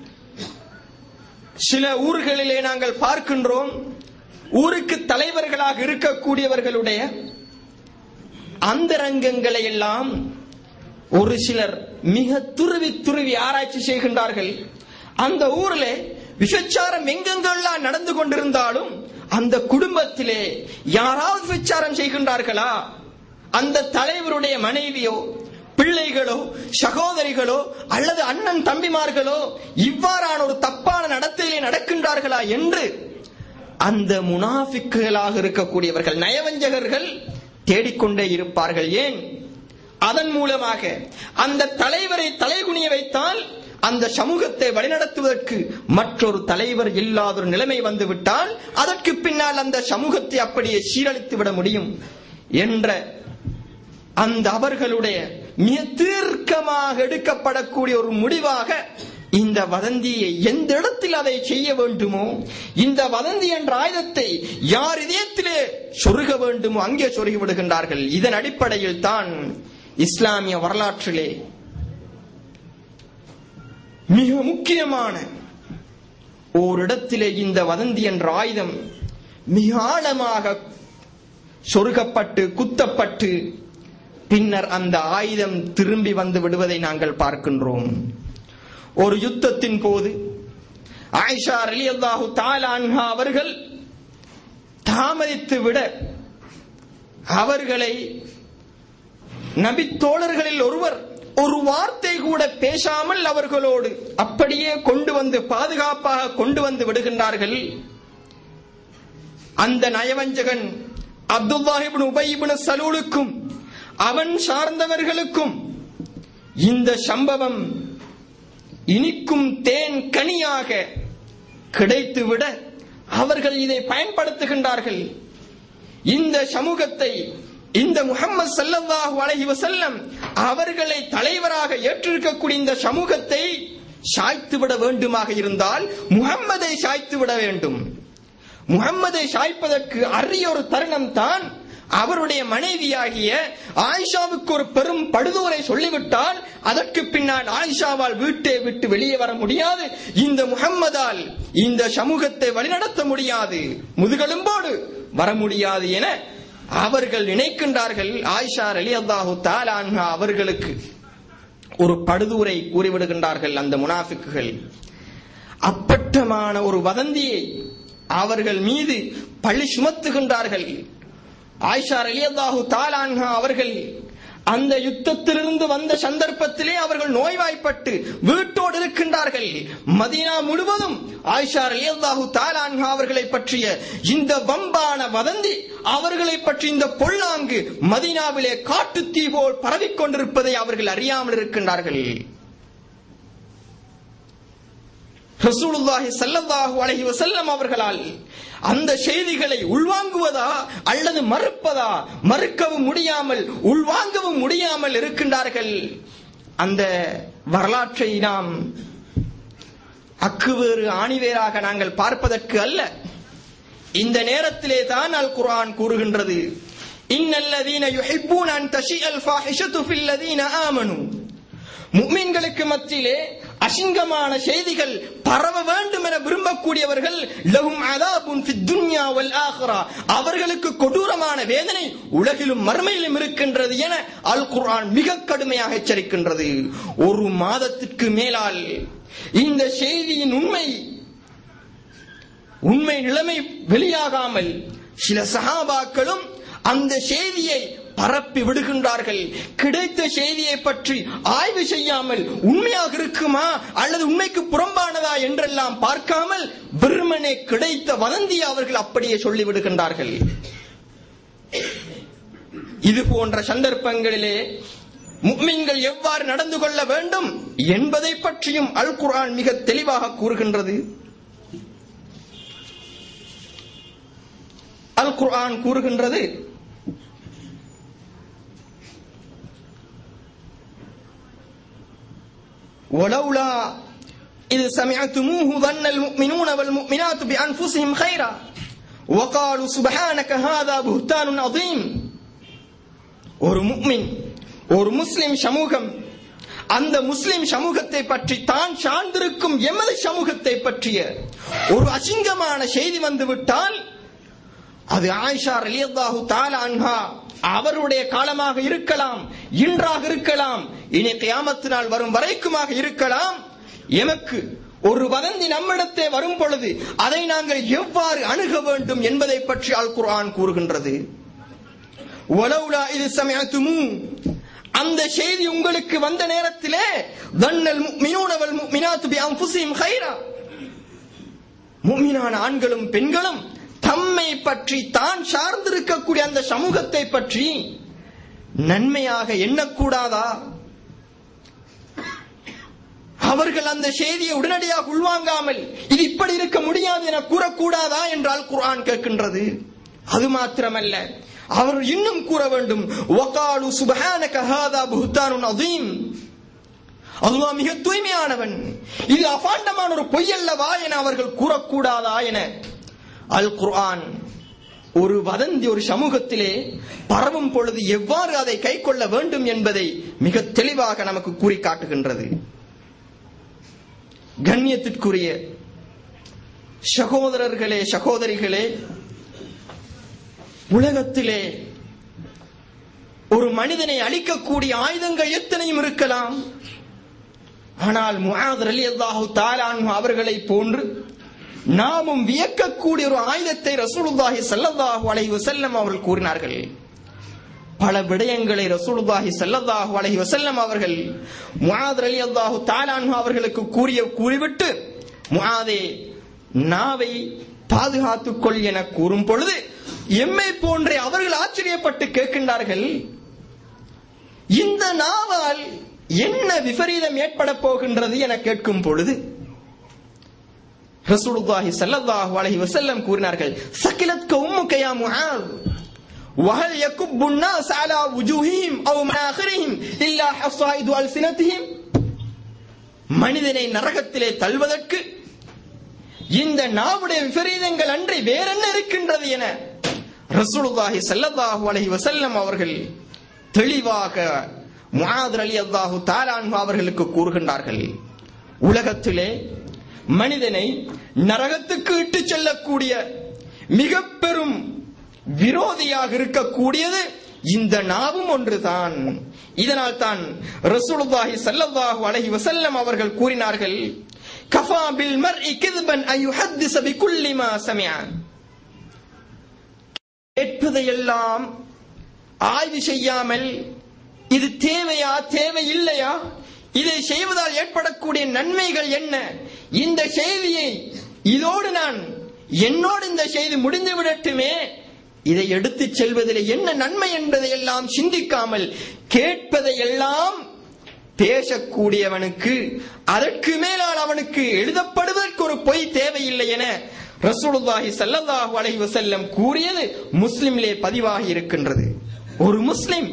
சில ஊர்களிலே நாங்கள் பார்க்கின்றோம் ஊருக்கு தலைவர்களாக இருக்கக்கூடியவர்களுடைய அந்தரங்கங்களை எல்லாம் ஒரு சிலர் மிக துருவி துருவி ஆராய்ச்சி செய்கின்றார்கள் அந்த ஊரில் விபச்சாரம் எங்கெங்கெல்லாம் நடந்து கொண்டிருந்தாலும் அந்த குடும்பத்திலே யாராவது விபச்சாரம் செய்கின்றார்களா அந்த தலைவருடைய மனைவியோ பிள்ளைகளோ சகோதரிகளோ அல்லது அண்ணன் தம்பிமார்களோ இவ்வாறான ஒரு தப்பான நடத்தையிலே நடக்கின்றார்களா என்று அந்த முனாஃபிக்குகளாக இருக்கக்கூடியவர்கள் நயவஞ்சகர்கள் தேடிக்கொண்டே இருப்பார்கள் ஏன் அதன் மூலமாக அந்த தலைவரை தலைகுனிய வைத்தால் அந்த சமூகத்தை வழிநடத்துவதற்கு மற்றொரு தலைவர் இல்லாத ஒரு நிலைமை வந்துவிட்டால் அதற்கு பின்னால் அந்த சமூகத்தை அப்படியே சீரழித்து விட முடியும் என்ற அந்த அவர்களுடைய மிக தீர்க்கமாக எடுக்கப்படக்கூடிய ஒரு முடிவாக இந்த வதந்தியை எந்த இடத்தில் அதை செய்ய வேண்டுமோ இந்த வதந்தி என்ற ஆயுதத்தை யார் இதயத்திலே சொருக வேண்டுமோ அங்கே சொருகி விடுகின்றார்கள் இதன் அடிப்படையில் தான் இஸ்லாமிய வரலாற்றிலே மிக முக்கியமான ஓரிடத்திலே இந்த வதந்தி என்ற ஆயுதம் மிக ஆழமாக சொருகப்பட்டு குத்தப்பட்டு பின்னர் அந்த ஆயுதம் திரும்பி வந்து விடுவதை நாங்கள் பார்க்கின்றோம் ஒரு யுத்தத்தின் போது ஆயிஷா அலி அல்லாஹு தாலான்ஹா அவர்கள் தாமதித்து விட அவர்களை நபித்தோழர்களில் ஒருவர் ஒரு வார்த்தை கூட பேசாமல் அவர்களோடு அப்படியே கொண்டு வந்து பாதுகாப்பாக கொண்டு வந்து விடுகின்றார்கள் அந்த நயவஞ்சகன் அப்துல்லாஹிபின் உபயிபின் சலூலுக்கும் அவன் சார்ந்தவர்களுக்கும் இந்த சம்பவம் இனிக்கும் தேன் கனியாக கிடைத்துவிட அவர்கள் இதை பயன்படுத்துகின்றார்கள் இந்த சமூகத்தை இந்த முகமது சல்லல்லாஹு அலைஹி வஸல்லம் அவர்களை தலைவராக ஏற்றிருக்கக்கூடிய இந்த சமூகத்தை சாய்த்து விட வேண்டுமாக இருந்தால் முகம்மதை சாய்த்து விட வேண்டும் முகம்மதை சாய்ப்பதற்கு அரிய ஒரு தருணம் தான் அவருடைய மனைவியாகிய ஆயிஷாவுக்கு ஒரு பெரும் படுதோரை சொல்லிவிட்டால் அதற்கு பின்னால் ஆயிஷாவால் வீட்டை விட்டு வெளியே வர முடியாது இந்த முகம்மதால் இந்த சமூகத்தை வழிநடத்த முடியாது முதுகெலும்போடு வர முடியாது என அவர்கள் நினைக்கின்றார்கள் ஆயிஷா அலி அல்லாஹு தாலான்ஹா அவர்களுக்கு ஒரு படுதூரை கூறிவிடுகின்றார்கள் அந்த முனாஃபிக்குகள் அப்பட்டமான ஒரு வதந்தியை அவர்கள் மீது பழி சுமத்துகின்றார்கள் ஆயிஷா அலியல்லாஹு தாலான்ஹா அவர்கள் அந்த யுத்தத்திலிருந்து வந்த சந்தர்ப்பத்திலே அவர்கள் நோய்வாய்ப்பட்டு வீட்டோடு இருக்கின்றார்கள் மதீனா முழுவதும் ஆயிஷா அலியல்லாஹு தாலான்ஹா அவர்களை பற்றிய இந்த வம்பான வதந்தி அவர்களை பற்றி இந்த பொல்லாங்கு மதீனாவிலே காட்டு தீ போல் பரவிக் கொண்டிருப்பதை அவர்கள் அறியாமல் இருக்கின்றார்கள் ரசூலுல்லாஹி ஸல்லல்லாஹு அலைஹி வஸல்லம் அவர்களால் அந்த செய்திகளை உள்வாங்குவதா அல்லது மறுப்பதா மறுக்கவும் முடியாமல் உள்வாங்கவும் முடியாமல் இருக்கின்றார்கள் அந்த வரலாற்றை நாம் அக்குவேறு ஆணிவேராக நாங்கள் பார்ப்பதற்கு அல்ல இந்த நேரத்திலே தான் அல் குர்ஆன் கூறுகின்றது இன்னல்லதீன யுஹிப்பூன அன் தஷிஅல் ஃபாஹிஷத்து ஃபில்லதீன ஆமனு முக்மீன்களுக்கு மத்தியிலே அசிங்கமான செய்திகள் பரவ வேண்டும் என விரும்பக்கூடியவர்கள் லஹும் அதாபுன் ஃபித் துன்யா வல் ஆஹிரா அவர்களுக்கு கொடூரமான வேதனை உலகிலும் மறுமையிலும் இருக்கின்றது என அல் குர்ஆன் மிக கடுமையாக எச்சரிக்கின்றது ஒரு மாதத்திற்கு மேலால் இந்த செய்தியின் உண்மை உண்மை நிலைமை வெளியாகாமல் சில சஹாபாக்களும் அந்த செய்தியை பரப்பி விடுகின்றார்கள் கிடைத்த செய்தியை பற்றி ஆய்வு செய்யாமல் உண்மையாக இருக்குமா அல்லது உண்மைக்கு புறம்பானதா என்றெல்லாம் பார்க்காமல் வெறுமனே கிடைத்த வதந்தியை அவர்கள் அப்படியே சொல்லிவிடுகின்றார்கள் இது போன்ற சந்தர்ப்பங்களிலே முக்மின்கள் எவ்வாறு நடந்து கொள்ள வேண்டும் என்பதை பற்றியும் அல் குர்ஆன் மிக தெளிவாக கூறுகின்றது அல் குர்ஆன் கூறுகின்றது ولولا إذ سمعتموه ظن المؤمنون والمؤمنات بأنفسهم خيرا وقالوا سبحانك هذا بهتان عظيم ஒரு முக்மின் ஒரு முஸ்லிம் சமூகம் அந்த முஸ்லிம் சமூகத்தை பற்றி தான் சார்ந்திருக்கும் எமது சமூகத்தை பற்றிய ஒரு அசிங்கமான செய்தி வந்துவிட்டால் அது ஆயிஷா ரலியல்லாஹு தாலா அன்ஹா அவருடைய காலமாக இருக்கலாம் இன்றாக இருக்கலாம் இனி கியாமத்து நாள் வரும் வரைக்குமாக இருக்கலாம் எமக்கு ஒரு வதந்தி நம்மிடத்தே வரும் பொழுது அதை நாங்கள் எவ்வாறு அணுக வேண்டும் என்பதை பற்றி அல் குர்ஆன் கூறுகின்றது ஒலவுலா இது சமயத்துமு அந்த செய்தி உங்களுக்கு வந்த நேரத்திலே தன்னல் மினூனவல் மினாத்து பி அன்ஃபுஸிஹிம் கைரா முஃமினான ஆண்களும் பெண்களும் தம்மை பற்றி தான் சார்ந்திருக்கக்கூடிய அந்த சமூகத்தை பற்றி நன்மையாக எண்ணக்கூடாதா அவர்கள் அந்த செய்தியை உடனடியாக உள்வாங்காமல் இது இப்படி இருக்க முடியாது என கூறக்கூடாதா என்றால் குர்ஆன் கேட்கின்றது அது மாத்திரமல்ல அவர் இன்னும் கூற வேண்டும் வகாலு சுபஹானக ஹாதா புஹ்தானுன் அதீம் அல்லாஹ் மிக தூய்மையானவன் இது அபாண்டமான ஒரு பொய் அல்லவா என அவர்கள் கூறக்கூடாதா என அல் குர்ஆன் ஒரு வதந்தி ஒரு சமூகத்திலே பரவும் பொழுது எவ்வாறு அதை கை கொள்ள வேண்டும் என்பதை மிக தெளிவாக நமக்கு கூறி காட்டுகின்றது கண்ணியத்திற்குரிய சகோதரர்களே சகோதரிகளே உலகத்திலே ஒரு மனிதனை அழிக்கக்கூடிய ஆயுதங்கள் எத்தனையும் இருக்கலாம் ஆனால் முஆத் ரலியல்லாஹு தஆலா அன்ஹு அவர்களை போன்று நாமும் வியக்கக்கூடிய ஒரு ஆயுதத்தை ரசூலுல்லாஹி ஸல்லல்லாஹு அலைஹி வஸல்லம் அவர்கள் கூறினார்கள் பல விடயங்களை ரசூலுல்லாஹி ஸல்லல்லாஹு அலைஹி வஸல்லம் அவர்கள் முஆத் ரலியல்லாஹு தஆலா அன்ஹு அவர்களுக்கு கூறிய கூறிவிட்டு முஆதே நாவை பாதுகாத்துக் கொள் என கூறும் பொழுது எம்மை போன்றே அவர்கள் ஆச்சரியப்பட்டு கேட்கின்றார்கள் இந்த நாவால் என்ன விபரீதம் ஏற்பட போகின்றது என கேட்கும் பொழுது ரசூலுல்லாஹி ஸல்லல்லாஹு அலைஹி வஸல்லம் கூறினார்கள் சகிலத்க உம்முக யா முஆத் وهل يكب الناس على وجوههم او مناخرهم الا حصائد السنتهم மனிதனை நரகத்திலே தள்ளுவதற்கு இந்த நாவுடைய விபரீதங்கள் அன்றி வேறென்ன இருக்கின்றது என ரசூலுல்லாஹி ஸல்லல்லாஹு அலைஹி வஸல்லம் அவர்கள் தெளிவாக முஆத் ரலியல்லாஹு தஆலா அன்ஹு அவர்களுக்கு கூறுகின்றார்கள் உலகத்திலே மனிதனை நரகத்துக்கு இட்டு செல்லக்கூடிய மிக பெரும் விரோதியாக இருக்கக்கூடியது இந்த நாவும் ஒன்றுதான் இதனால் தான் ரசூலுல்லாஹி ஸல்லல்லாஹு அலைஹி வஸல்லம் அவர்கள் கூறினார்கள் கஃபா பில் மர்இ கிذبا ان يحدث بكل ما سمع கேட்பதையெல்லாம் ஆய்வு செய்யாமல் இது தேவையா தேவை இல்லையா இதை செய்வதால் ஏற்படக்கூடிய நன்மைகள் என்ன இந்த செய்தியை இதோடு நான் என்னோடு இந்த செய்தி முடிந்து விடட்டுமே இதை எடுத்துச் செல்வதில் என்ன நன்மை என்பதை எல்லாம் சிந்திக்காமல் கேட்பதையெல்லாம் பேசக்கூடியவனுக்கு அதற்கு மேலால் அவனுக்கு எழுதப்படுவதற்கு ஒரு பொய் தேவையில்லை என ரசூலுல்லாஹி ஸல்லல்லாஹு அலைஹி வஸல்லம் கூறியது முஸ்லிமிலே பதிவாகி இருக்கின்றது ஒரு முஸ்லிம்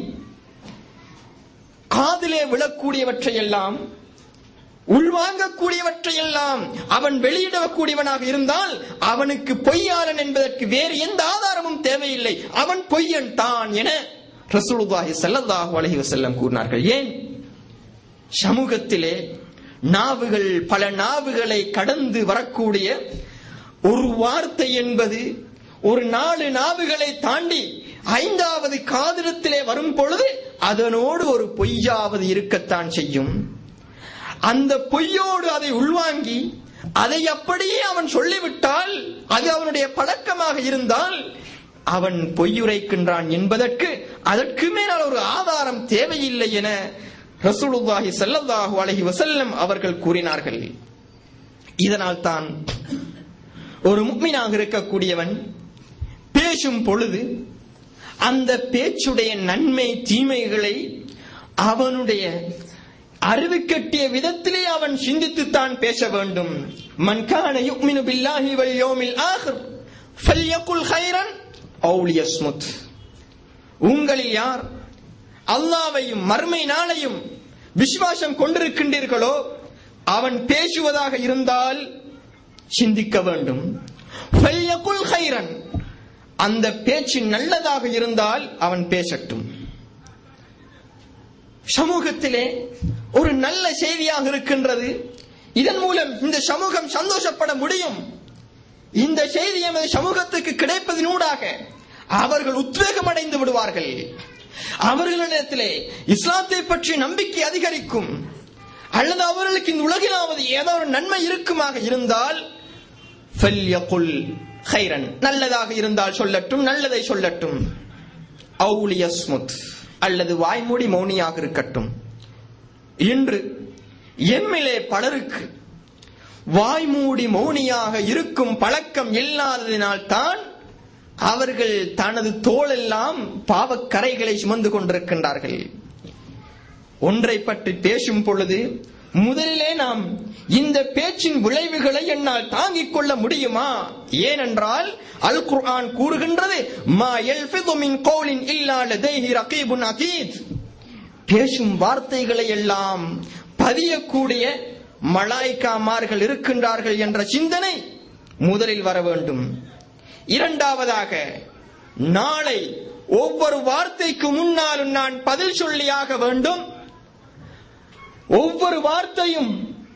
காதிலே விழக்கூடியவற்றையெல்லாம் உள்வாங்கக்கூடியவற்றையெல்லாம் அவன் வெளியிடக்கூடியவனாக இருந்தால் அவனுக்கு பொய்யாளன் என்பதற்கு வேறு எந்த ஆதாரமும் தேவையில்லை அவன் பொய்யன் தான் என ரசூலுல்லாஹி ஸல்லல்லாஹு அலைஹி வஸல்லம் கூறினார்கள் ஏன் சமூகத்திலே நாவுகள் பல நாவுகளை கடந்து வரக்கூடிய ஒரு வார்த்தை என்பது ஒரு நாலு நாவுகளை தாண்டி ஐந்தாவது காதிரத்திலே வரும் பொழுது அதனோடு ஒரு பொய்யாவது இருக்கத்தான் செய்யும் அந்த பொய்யோடு அதை உள்வாங்கி அதை அப்படியே அவன் சொல்லிவிட்டால் அது அவனுடைய பழக்கமாக இருந்தால் அவன் பொய்யுரைக்கின்றான் என்பதற்கு அதற்கு மேலால் ஒரு ஆதாரம் தேவையில்லை என ரசூலுல்லாஹி ஸல்லல்லாஹு அலைஹி வஸல்லம் அவர்கள் கூறினார்கள் இதனால் தான் ஒரு முக்மினாக இருக்கக்கூடியவன் பேசும் பொழுது அந்த பேச்சுடைய நன்மை தீமைகளை அவனுடைய அறிவு கட்டிய விதத்திலே அவன் சிந்தித்துத்தான் பேச வேண்டும் மன் கான யுக்மினு பில்லாஹி வல் யௌமில் ஆஹிர் ஃபல்யகுல் கைரன் அவு லியஸ்முத் உங்களில் யார் அல்லாவையும் மர்மை நாளையும் விசுவாசம் கொண்டிருக்கின்றீர்களோ அவன் பேசுவதாக இருந்தால் சிந்திக்க வேண்டும் ஃபல்யகுல் கைரன் அந்த பேச்சு நல்லதாக இருந்தால் அவன் பேசட்டும் சமூகத்திலே ஒரு நல்ல செய்தியாக இருக்கின்றது இதன் மூலம் இந்த சமூகம் சந்தோஷப்பட முடியும் இந்த செய்தி எமது சமூகத்துக்கு கிடைப்பதனூடாக அவர்கள் உத்வேகம் அடைந்து விடுவார்கள் அவர்களிடத்திலே இஸ்லாத்தை பற்றி நம்பிக்கை அதிகரிக்கும் அல்லது அவர்களுக்கு இந்த உலகிலாவது ஏதோ ஒரு நன்மை இருக்குமாக இருந்தால் ஃபல்யகுல் ஹைரன் நல்லதாக இருந்தால் சொல்லட்டும் நல்லதை சொல்லட்டும் அவுலியஸ்முத் அல்லது வாய்மூடி மௌனியாக இருக்கட்டும் இன்று எம்மிலே பலருக்கு வாய்மூடி மௌனியாக இருக்கும் பழக்கம் இல்லாததினால் தான் அவர்கள் தனது தோளெல்லாம் பாவக்கரைகளை சுமந்து கொண்டிருக்கின்றார்கள் ஒன்றை பற்றி பேசும் பொழுது முதலிலே நாம் இந்த பேச்சின் விளைவுகளை என்னால் தாங்கிக் கொள்ள முடியுமா ஏனென்றால் அல் குர்ஆன் கூறுகின்றது மா யல்ஃபிது மின் கௌலின் இல்லா லதைஹி ரகீபுன் அதீத் பேசும் வார்த்தைகளை எல்லாம் பதியக்கூடிய மலாய்க்காமார்கள் இருக்கின்றார்கள் என்ற சிந்தனை முதலில் வர வேண்டும் இரண்டாவதாக நாளை ஒவ்வொரு வார்த்தைக்கு முன்னாலும் நான் பதில் சொல்லியாக வேண்டும் ஒவ்வொரு வார்த்தையும்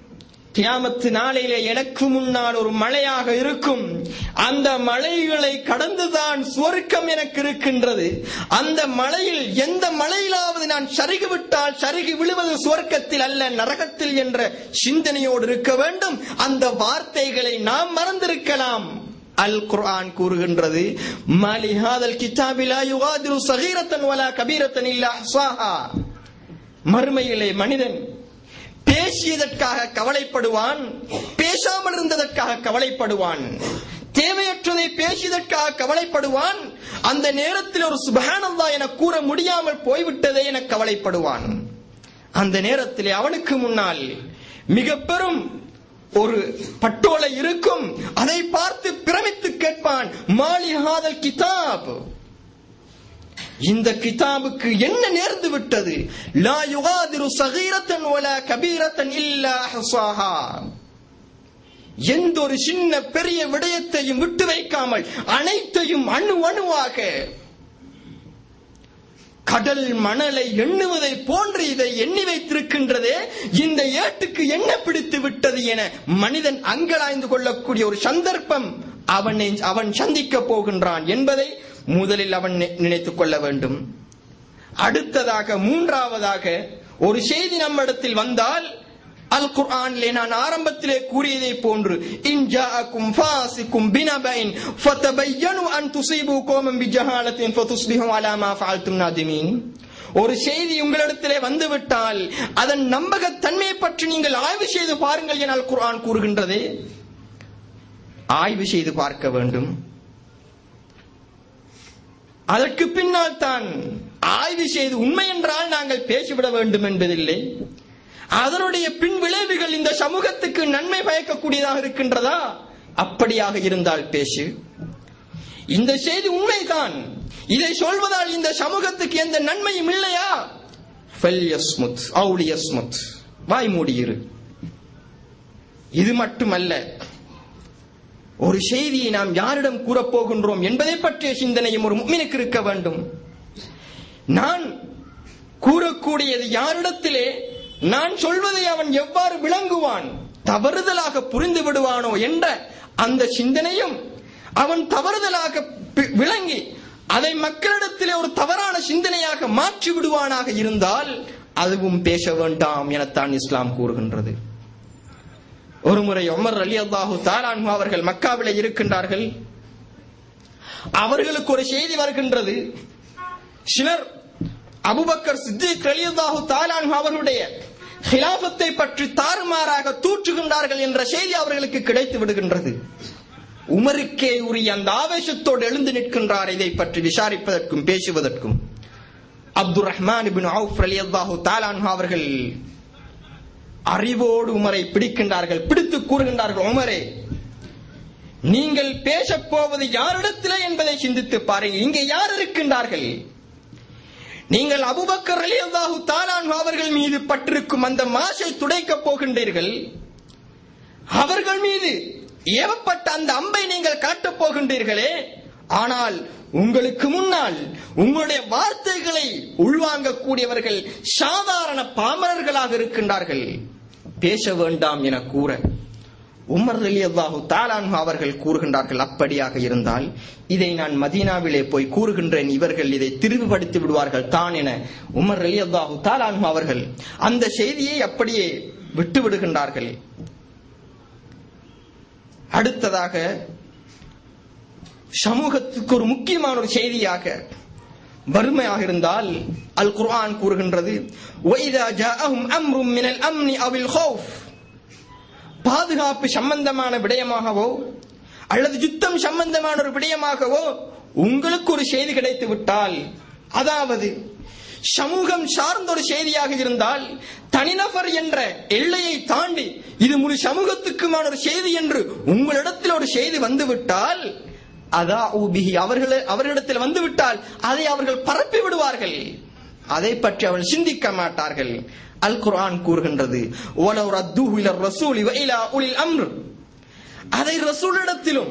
கியாமத்து நாளையிலே எனக்கு முன்னால் ஒரு மலையாக இருக்கும் அந்த மலைகளை கடந்துதான் சுவர்க்கம் எனக்கு இருக்கின்றது அந்த மலையில் எந்த மலையிலாவது நான் சருகி விட்டால் சருகி விழுவது சுவர்க்கத்தில் அல்ல நரகத்தில் என்ற சிந்தனையோடு இருக்க வேண்டும் அந்த வார்த்தைகளை நாம் மறந்திருக்கலாம் அல் குர்ஆன் கூறுகின்றது மாலி ஹாதல் கிதாபிலா யுகாதிரு சகீரத்தன் வலா கபீரத்தன் இல்லா அஹ்சாஹா மறுமையிலே மனிதன் பேசியதற்காக கவலைப்படுவான் பேசாமல் இருந்ததற்காக கவலைப்படுவான் தேவையற்றதை பேசியதற்காக கவலைப்படுவான் அந்த நேரத்தில் ஒரு சுபஹானல்லா என கூற முடியாமல் போய்விட்டதே என கவலைப்படுவான் அந்த நேரத்திலே அவனுக்கு முன்னால் மிக பெரும் ஒரு பட்டோலை இருக்கும் அதை பார்த்து பிரமித்து கேட்பான் மாலி ஹாதல் கிதாப் இந்த கிதாபுக்கு என்ன நேர்ந்து விட்டது லா யுகாதிரு சகீரத்தன் வலா கபீரத்தன் இல்லா அஹ்சாஹா எந்த ஒரு சின்ன பெரிய விடயத்தையும் விட்டு வைக்காமல் அனைத்தையும் அணு அணுவாக கடல் மணலை எண்ணுவதை போன்று இதை எண்ணி வைத்திருக்கின்றதே இந்த ஏட்டுக்கு என்ன பிடித்து விட்டது என மனிதன் அங்கலாய்ந்து கொள்ளக்கூடிய ஒரு சந்தர்ப்பம் அவனை அவன் சந்திக்க போகின்றான் என்பதை முதலில் அவன் நி- நினைத்துக் கொள்ள வேண்டும் அடுத்ததாக மூன்றாவதாக ஒரு செய்தி நம்மிடத்தில் வந்தால் அல் குர்ஆனிலே நான் ஆரம்பத்திலே கூறியதை போன்று இன் ஜாஅக்கும் ஃபாசிக்கும் பினபைன் ஃபதபையனு அன் துஸீபு கௌமன் பிஜஹாலத்தின் ஃபதுஸ்பிஹு அலா மா ஃபஅல்தும் நாதிமீன் ஒரு செய்தி உங்களிடத்திலே வந்துவிட்டால் அதன் நம்பகத்தன்மையை பற்றி நீங்கள் ஆய்வு செய்து பாருங்கள் என அல் குர்ஆன் கூறுகின்றதே ஆய்வு செய்து பார்க்க வேண்டும் அதற்கு பின்னால் தான் ஆய்வு செய்து உண்மை என்றால் நாங்கள் பேசிவிட வேண்டும் என்பதில்லை அதனுடைய பின் விளைவுகள் இந்த சமூகத்துக்கு நன்மை பயக்கக்கூடியதாக இருக்கின்றதா அப்படியாக இருந்தால் பேசு இந்த செய்தி உண்மைதான் இதை சொல்வதால் இந்த சமூகத்துக்கு எந்த நன்மையும் இல்லையா ஃபல்யஸ்முத் அவுலியஸ்முத் வாய் மூடியிரு இது மட்டுமல்ல ஒரு செய்தியை நாம் யாரிடம் கூறப் போகின்றோம் என்பதை பற்றிய சிந்தனையும் ஒரு முக்மினுக்கு இருக்க வேண்டும் நான் கூறக்கூடியது யாரிடத்திலே நான் சொல்வதை அவன் எவ்வாறு விளங்குவான் தவறுதலாக புரிந்து விடுவானோ என்ற அந்த சிந்தனையும் அவன் தவறுதலாக பி- விளங்கி அதை மக்களிடத்திலே ஒரு தவறான சிந்தனையாக மாற்றி விடுவானாக இருந்தால் அதுவும் பேச வேண்டாம் எனத்தான் இஸ்லாம் கூறுகின்றது ஒருமுறை உமர் அலி அல்லாஹு தாலான்ஹு அவர்கள் மக்காவிலே இருக்கின்றார்கள் அவர்களுக்கு ஒரு செய்தி வருகின்றது சிலர் அபுபக்கர் சித்திக் அலி அல்லாஹு தாலான்ஹு அவர்களுடைய ஹிலாபத்தை பற்றி தாறுமாறாக தூற்றுகின்றார்கள் என்ற செய்தி அவர்களுக்கு கிடைத்து விடுகின்றது உமருக்கே உரிய அந்த ஆவேசத்தோடு எழுந்து நிற்கின்றார் இதை பற்றி விசாரிப்பதற்கும் பேசுவதற்கும் அப்துல் ரஹ்மான் பின் அவுஃப் அலி அல்லாஹு தாலான்ஹு அவர்கள் அறிவோடு உமரை பிடிக்கின்றார்கள் பிடித்து கூறுகின்றார்கள் உமரே நீங்கள் பேசப் போவது யாரிடத்திலே என்பதை சிந்தித்து பாருங்கள் இங்கே யார் இருக்கின்றார்கள் நீங்கள் அபுபக்கர் அலி அல்லாஹு தாலான் அவர்கள் மீது பட்டிருக்கும் அந்த மாசை துடைக்கப் போகின்றீர்கள் அவர்கள் மீது ஏவப்பட்ட அந்த அம்பை நீங்கள் காட்டப் போகின்றீர்களே ஆனால் உங்களுக்கு முன்னால் உங்களுடைய வார்த்தைகளை உள்வாங்கக்கூடியவர்கள் சாதாரண பாமரர்களாக இருக்கின்றார்கள் பேச வேண்டாம் என கூற உமர் அலி அல்லாஹு தாலான் அவர்கள் கூறுகின்றார்கள் அப்படியாக இருந்தால் இதை நான் மதீனாவிலே போய் கூறுகின்றேன் இவர்கள் இதை திருவுபடுத்தி விடுவார்கள் தான் என உமர் அலி அல்லாஹு தாலான் அவர்கள் அந்த செய்தியை அப்படியே விட்டு விடுகின்றார்கள் அடுத்ததாக சமூகத்துக்கு ஒரு முக்கியமான ஒரு செய்தியாக வறுமையாக இருந்தால் அல் குர்ஆன் கூறுகின்றது وَإِذَا جَاءَهُمْ أَمْرٌ مِنَ الْأَمْنِ أَوِ الْخَوْفِ பாதுகாப்பு சம்பந்தமான விடயமாகவோ அல்லது யுத்தம் சம்பந்தமான ஒரு விடயமாகவோ உங்களுக்கு ஒரு செய்தி கிடைத்து விட்டால் அதாவது சமூகம் சார்ந்த ஒரு செய்தியாக இருந்தால் தனிநபர் என்ற எல்லையை தாண்டி இது முழு சமூகத்துக்குமான ஒரு செய்தி என்று உங்களிடத்தில் ஒரு செய்தி வந்துவிட்டால் அதா ஊபிஹி அவர்கள் அவர்களிடத்தில் வந்துவிட்டால் அதை அவர்கள் பரப்பி விடுவார்கள் அதை பற்றி அவர்கள் சிந்திக்க மாட்டார்கள் அல் குர்ஆன் கூறுகின்றது "வலவ் ரத்தூஹு இலா ரசூலி வ இலா உலில் அம்ர்." அதை ரசூலிடத்திலும்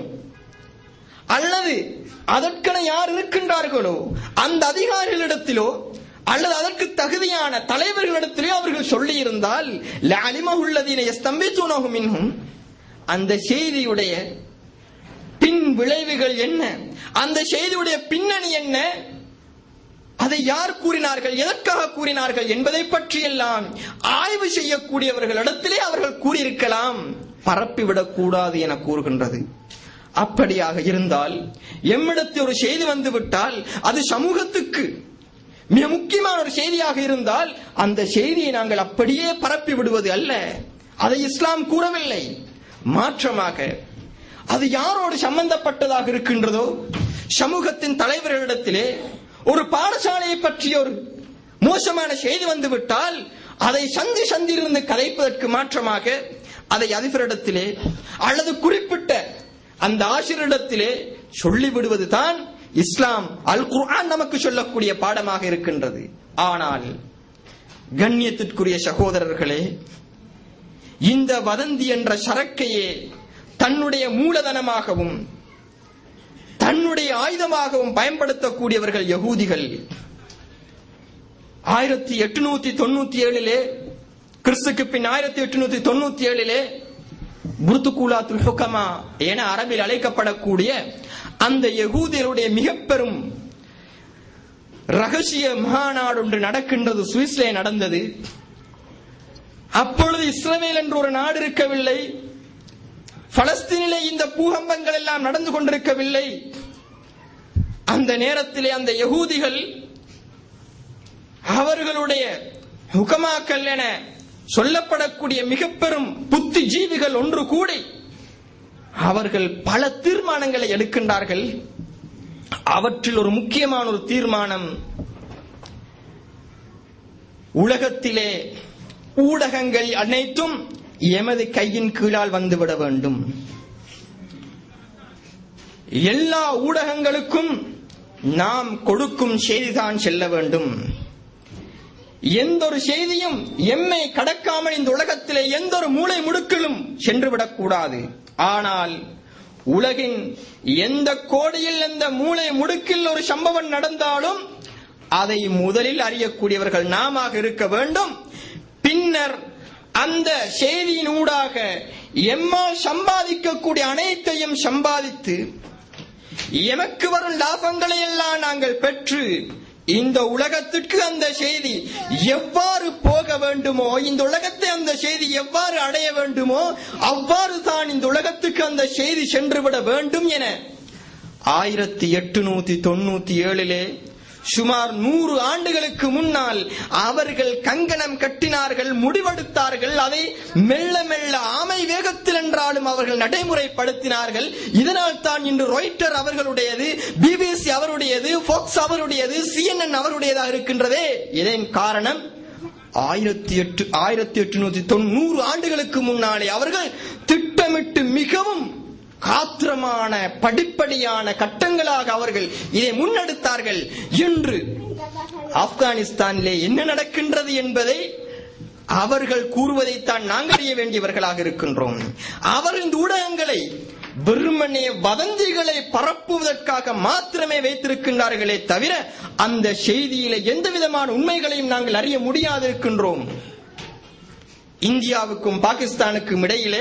அல்லது அதற்கென யார் இருக்கின்றார்களோ அந்த அதிகாரிகளிடத்திலோ அல்லது அதற்கு தகுதியான தலைவர்களிடத்திலே அவர்கள் சொல்லி இருந்தால் அலிமகுள்ளதீன எஸ்தம்பித்துனகும் இன்னும் அந்த செய்தியுடைய பின் விளைவுகள் என்ன அந்த செய்தியுடைய பின்னணி என்ன அதை யார் கூறினார்கள் எதற்காக கூறினார்கள் என்பதை பற்றியெல்லாம் ஆய்வு செய்யக்கூடியவர்களிடத்திலே அவர்கள் கூறியிருக்கலாம் பரப்பிவிடக் கூடாது என கூறுகின்றது அப்படியாக இருந்தால் எம்மிடத்தில் ஒரு செய்தி வந்து விட்டால் அது சமூகத்துக்கு மிக முக்கியமான ஒரு செய்தியாக இருந்தால் அந்த செய்தியை நாங்கள் அப்படியே பரப்பி விடுவது அல்ல அதை இஸ்லாம் கூறவில்லை மாற்றமாக அது யாரோடு சம்பந்தப்பட்டதாக இருக்கின்றதோ சமூகத்தின் தலைவர்களிடத்திலே ஒரு பாடசாலையை பற்றிய ஒரு மோசமான செய்தி வந்து விட்டால் அதை சந்தி சந்திலிருந்து கதைப்பதற்கு மாற்றமாக அதை அதிபரிடத்திலே அல்லது குறிப்பிட்ட அந்த ஆசிரியரிடத்திலே சொல்லிவிடுவது தான் இஸ்லாம் அல் குர்ஆன் நமக்கு சொல்லக்கூடிய பாடமாக இருக்கின்றது ஆனால் கண்ணியத்திற்குரிய சகோதரர்களே இந்த வதந்தி என்ற சரக்கையே தன்னுடைய மூலதனமாகவும் தன்னுடைய ஆயுதமாகவும் பயன்படுத்தக்கூடியவர்கள் யகூதிகள் ஆயிரத்தி எட்டுநூத்தி தொண்ணூத்தி ஏழிலே கிறிஸ்துக்கு பின் ஆயிரத்தி எட்டுநூத்தி தொண்ணூத்தி ஏழிலே புர்துகுலாத்துல் ஹுகமா என அரபில் அழைக்கப்படக்கூடிய அந்த யகூதியருடைய மிக பெரும் ரகசிய மகாநாடு ஒன்று நடக்கின்றது சுவிஸ்லே நடந்தது அப்பொழுது இஸ்ரவேல் என்று ஒரு நாடு இருக்கவில்லை பலஸ்தீனிலே இந்த பூகம்பங்கள் எல்லாம் நடந்து கொண்டிருக்கவில்லை அந்த நேரத்திலே அந்த யகூதிகள் அவர்களுடைய ஹுகமாக்கள் என சொல்லப்படக்கூடிய மிக பெரும் புத்தி ஜீவிகள் ஒன்று கூடி அவர்கள் பல தீர்மானங்களை எடுக்கின்றார்கள் அவற்றில் ஒரு முக்கியமான ஒரு தீர்மானம் உலகத்திலே ஊடகங்கள் அனைத்தும் எமது கையின் கீழால் வந்துவிட வேண்டும் எல்லா ஊடகங்களுக்கும் நாம் கொடுக்கும் செய்திதான் செல்ல வேண்டும் எந்த ஒரு செய்தியும் எம்மை கடக்காமல் இந்த உலகத்திலே எந்த ஒரு மூளை முடுக்கிலும் சென்றுவிடக் கூடாது ஆனால் உலகின் எந்த கோடியில் எந்த மூளை முடுக்கில் ஒரு சம்பவம் நடந்தாலும் அதை முதலில் அறியக்கூடியவர்கள் நாம இருக்க வேண்டும் பின்னர் அந்த செய்தியின் ஊடாக எம்மால் சம்பாதிக்கக்கூடிய அனைத்தையும் சம்பாதித்து எமக்கு வரும் லாபங்களை எல்லாம் நாங்கள் பெற்று இந்த உலகத்திற்கு அந்த செய்தி எவ்வாறு போக வேண்டுமோ இந்த உலகத்தை அந்த செய்தி எவ்வாறு அடைய வேண்டுமோ அவ்வாறு தான் இந்த உலகத்துக்கு அந்த செய்தி சென்றுவிட வேண்டும் என ஆயிரத்தி எட்டுநூத்தி தொண்ணூத்தி ஏழிலே சுமார் நூறு ஆண்டுகளுக்கு முன்னால் அவர்கள் கங்கணம் கட்டினார்கள் முடிவெடுத்தார்கள் அதை மெல்ல மெல்ல ஆமை வேகத்தில் என்றாலும் அவர்கள் நடைமுறைப்படுத்தினார்கள் இதனால் தான் இன்று ரொய்ட்டர் அவர்களுடையது பிபிசி அவருடையது ஃபோக்ஸ் அவருடையது சிஎன்என் அவருடையதாக இருக்கின்றதே இதன் காரணம் ஆயிரத்தி எட்டு ஆயிரத்தி எட்டுநூத்தி தொண்ணூறு ஆண்டுகளுக்கு முன்னாலே அவர்கள் திட்டமிட்டு மிகவும் காத்திரமான படிப்படியான கட்டங்களாக அவர்கள் இதை முன்னெடுத்தார்கள் என்று ஆப்கானிஸ்தானிலே என்ன நடக்கின்றது என்பதை அவர்கள் கூறுவதைத்தான் நாங்கள் அறிய வேண்டியவர்களாக இருக்கின்றோம் அவர் இந்த ஊடகங்களை வெறுமனே வதந்திகளை பரப்புவதற்காக மாத்திரமே வைத்திருக்கின்றார்களே தவிர அந்த செய்தியில எந்த விதமான உண்மைகளையும் நாங்கள் அறிய முடியாது இருக்கின்றோம் இந்தியாவுக்கும் பாகிஸ்தானுக்கும் இடையிலே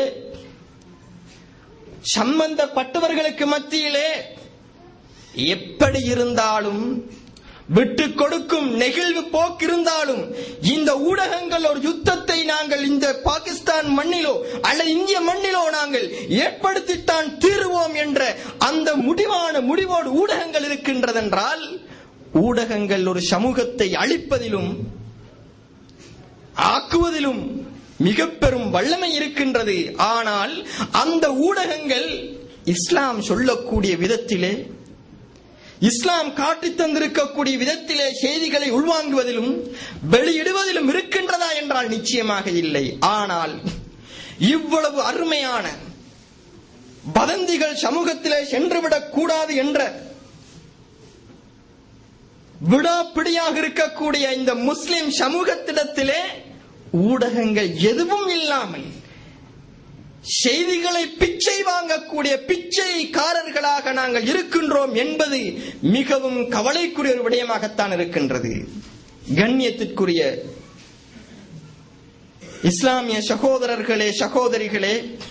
சம்பந்தப்பட்டவர்களுக்கு மத்தியிலே எப்படி இருந்தாலும் விட்டு கொடுக்கும் நெகிழ்வு போக்கு இருந்தாலும் இந்த ஊடகங்கள் ஒரு யுத்தத்தை நாங்கள் இந்த பாகிஸ்தான் மண்ணிலோ அல்லது இந்திய மண்ணிலோ நாங்கள் ஏற்படுத்தித்தான் தீருவோம் என்ற அந்த முடிவான முடிவோடு ஊடகங்கள் இருக்கின்றதென்றால் ஊடகங்கள் ஒரு சமூகத்தை அழிப்பதிலும் ஆக்குவதிலும் மிக பெரும் வல்லமை இருக்கின்றது ஆனால் அந்த ஊடகங்கள் இஸ்லாம் சொல்லக்கூடிய விதத்திலே இஸ்லாம் காட்டி தந்திருக்கக்கூடிய விதத்திலே செய்திகளை உள்வாங்குவதிலும் வெளியிடுவதிலும் இருக்கின்றதா என்றால் நிச்சயமாக இல்லை ஆனால் இவ்வளவு அருமையான வதந்திகள் சமூகத்திலே சென்றுவிடக் கூடாது என்ற விடாப்பிடியாக இருக்கக்கூடிய இந்த முஸ்லிம் சமூகத்திடத்திலே ஊடகங்கள் எதுவும் இல்லாமல் செய்திகளை பிச்சை வாங்கக்கூடிய பிச்சைக்காரர்களாக நாங்கள் இருக்கின்றோம் என்பது மிகவும் கவலைக்குரிய ஒரு விடயமாகத்தான் இருக்கின்றது கண்ணியத்திற்குரிய இஸ்லாமிய சகோதரர்களே சகோதரிகளே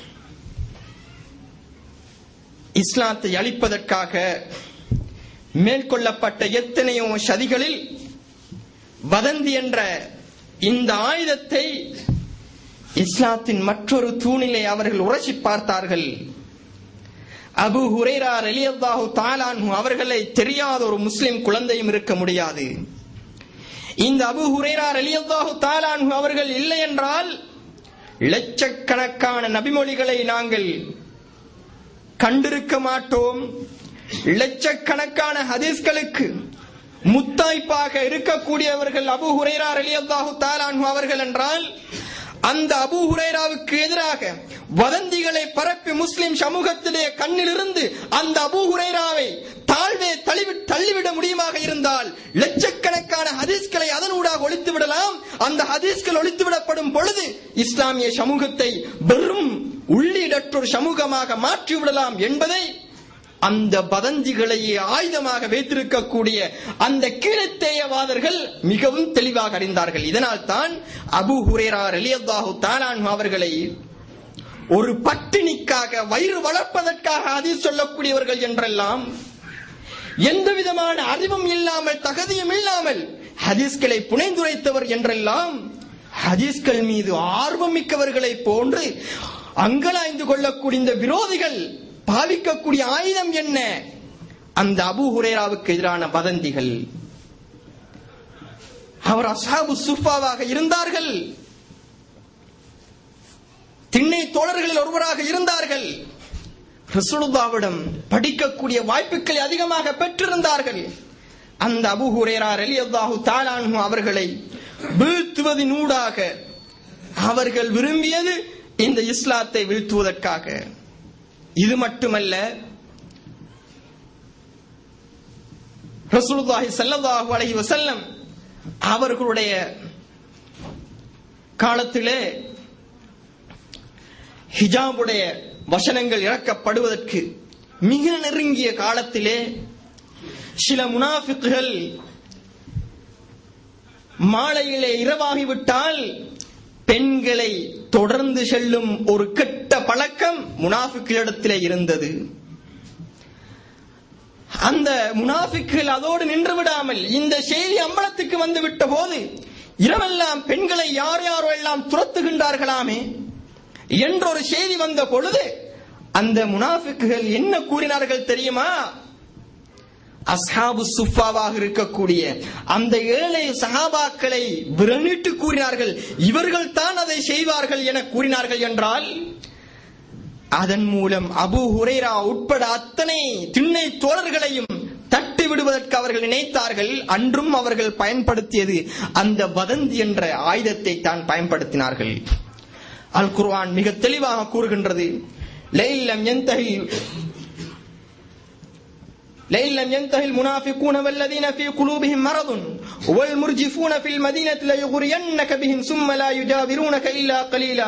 இஸ்லாத்தை அழிப்பதற்காக மேற்கொள்ளப்பட்ட எத்தனையோ சதிகளில் வதந்தி என்ற இந்த ஆயுதத்தை இஸ்லாத்தின் மற்றொரு தூணிலே அவர்கள் உரசி பார்த்தார்கள் அபு ஹுரேரா ரலியல்லாஹு தாலான்ஹு அவர்களை தெரியாத ஒரு முஸ்லிம் குழந்தையும் இருக்க முடியாது இந்த அபு ஹுரேரா ரலியல்லாஹு தாலான்ஹு அவர்கள் இல்லை என்றால் லட்சக்கணக்கான நபிமொழிகளை நாங்கள் கண்டிருக்க மாட்டோம் லட்சக்கணக்கான ஹதீஸ்களுக்கு முத்தாய்ப்பாக இருக்கக்கூடியவர்கள் அபு ஹுரேரா ரலியல்லாஹு தாலான்ஹு அவர்கள் என்றால் அந்த அபு ஹுரேராவுக்கு எதிராக வதந்திகளை பரப்பி முஸ்லிம் சமூகத்திலே கண்ணிலிருந்து அந்த அபு ஹுரேராவை தாழ்வே தள்ளிவி தள்ளிவிட முடியுமாக இருந்தால் லட்சக்கணக்கான ஹதீஸ்களை அதனூடாக ஒழித்து விடலாம் அந்த ஹதீஸ்கள் ஒழித்து விடப்படும் பொழுது இஸ்லாமிய சமூகத்தை வெறும் உள்ளீடற்றொரு சமூகமாக மாற்றி விடலாம் என்பதை அந்த வதந்திகளையே ஆயுதமாக வைத்திருக்கக்கூடிய அந்த கீழத்தேயவாதர்கள் மிகவும் தெளிவாக அறிந்தார்கள் இதனால் தான் அபு ஹுரேரா ரலியல்லாஹு தாலான் அவர்களை ஒரு பட்டினிக்காக வயிறு வளர்ப்பதற்காக அதில் சொல்லக்கூடியவர்கள் என்றெல்லாம் எந்த விதமான அறிவும் இல்லாமல் தகுதியும் இல்லாமல் ஹதீஸ்களை புனைந்துரைத்தவர் என்றெல்லாம் ஹதீஸ்கள் மீது ஆர்வம் மிக்கவர்களை போன்று அங்கலாய்ந்து கொள்ளக்கூடிய இந்த விரோதிகள் பாவிக்கக்கூடிய ஆயுதம் என்ன அந்த அபு ஹுரேராவுக்கு எதிரான வதந்திகள் அவர் அசாபு சுஃபாவாக இருந்தார்கள் திண்ணை தோழர்களில் ஒருவராக இருந்தார்கள் ரசூலுல்லாவிடம் படிக்கக்கூடிய வாய்ப்புகளை அதிகமாக பெற்றிருந்தார்கள் அந்த அபு ஹுரேரா ரலியல்லாஹு தாலான்ஹு அவர்களை வீழ்த்துவதினூடாக அவர்கள் விரும்பியது இந்த இஸ்லாத்தை வீழ்த்துவதற்காக இது மட்டுமல்ல ரசூலுல்லாஹி ஸல்லல்லாஹு அலைஹி வஸல்லம் அவர்களுடைய காலத்திலே ஹிஜாபுடைய வசனங்கள் இறக்கப்படுவதற்கு மிக நெருங்கிய காலத்திலே சில முனாஃபிக்குகள் மாலையிலே இரவாகிவிட்டால் பெண்களை தொடர்ந்து செல்லும் ஒரு கெட்ட பழக்கம் முனாஃபிக்களிடத்திலே இருந்தது அந்த முனாஃபிக்குகள் அதோடு நின்று விடாமல் இந்த செய்தி அம்பலத்துக்கு வந்து விட்ட போது இரவெல்லாம் பெண்களை யார் யாரோ எல்லாம் துரத்துகின்றார்களாமே என்ற ஒரு செய்தி வந்த பொழுது அந்த முனாஃபிக்குகள் என்ன கூறினார்கள் தெரியுமா அஸ்ஹாபு சுஃபாவாக இருக்கக்கூடிய அந்த ஏழை சஹாபாக்களை விரணிட்டு கூறினார்கள் இவர்கள் தான் அதை செய்வார்கள் என கூறினார்கள் என்றால் அதன் மூலம் அபு ஹுரேரா உட்பட அத்தனை திண்ணை தோழர்களையும் தட்டி விடுவதற்கு அவர்கள் நினைத்தார்கள் அன்றும் அவர்கள் பயன்படுத்தியது அந்த வதந்தி என்ற ஆயுதத்தை தான் பயன்படுத்தினார்கள் அல் குர்ஆன் மிக தெளிவாக கூறுகின்றது லைலம் எந்தஹி لئن لم ينتهي المنافقون والذين في قلوبهم مرض والمرجفون في المدينة ليغرينك بهم ثم لا يجاورونك إلا قليلا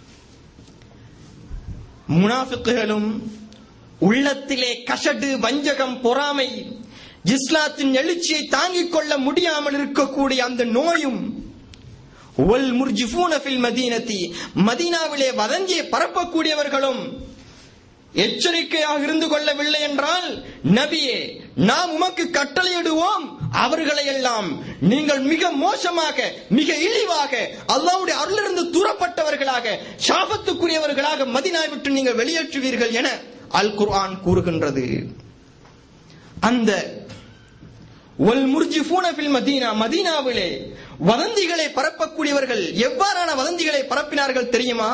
முனாஃபிக்குகளும் உள்ளத்திலே கசடு வஞ்சகம் பொறாமை இஸ்லாத்தின் எழுச்சியை தாங்கிக் கொள்ள முடியாமல் இருக்கக்கூடிய அந்த நோயும் ஒல் முர்ஜிஃபூன ஃபில் மதீனத்தி மதீனாவிலே வதந்தியை பரப்பக்கூடியவர்களும் எச்சரிக்கையாக இருந்து கொள்ளவில்லை என்றால் நபியே நாம் உமக்கு கட்டளையிடுவோம் அவர்களை எல்லாம் நீங்கள் மிக மோசமாக மிக இழிவாக அல்லாவுடைய அருளிலிருந்து தூரப்பட்டவர்களாக சாபத்துக்குரியவர்களாக மதினா விட்டு நீங்கள் வெளியேற்றுவீர்கள் என அல் குர்ஆன் கூறுகின்றது அந்த ஒல் முர்ஜிஃபூன ஃபில் மதீனா மதீனாவிலே வதந்திகளை பரப்பக்கூடியவர்கள் எவ்வாறான வதந்திகளை பரப்பினார்கள் தெரியுமா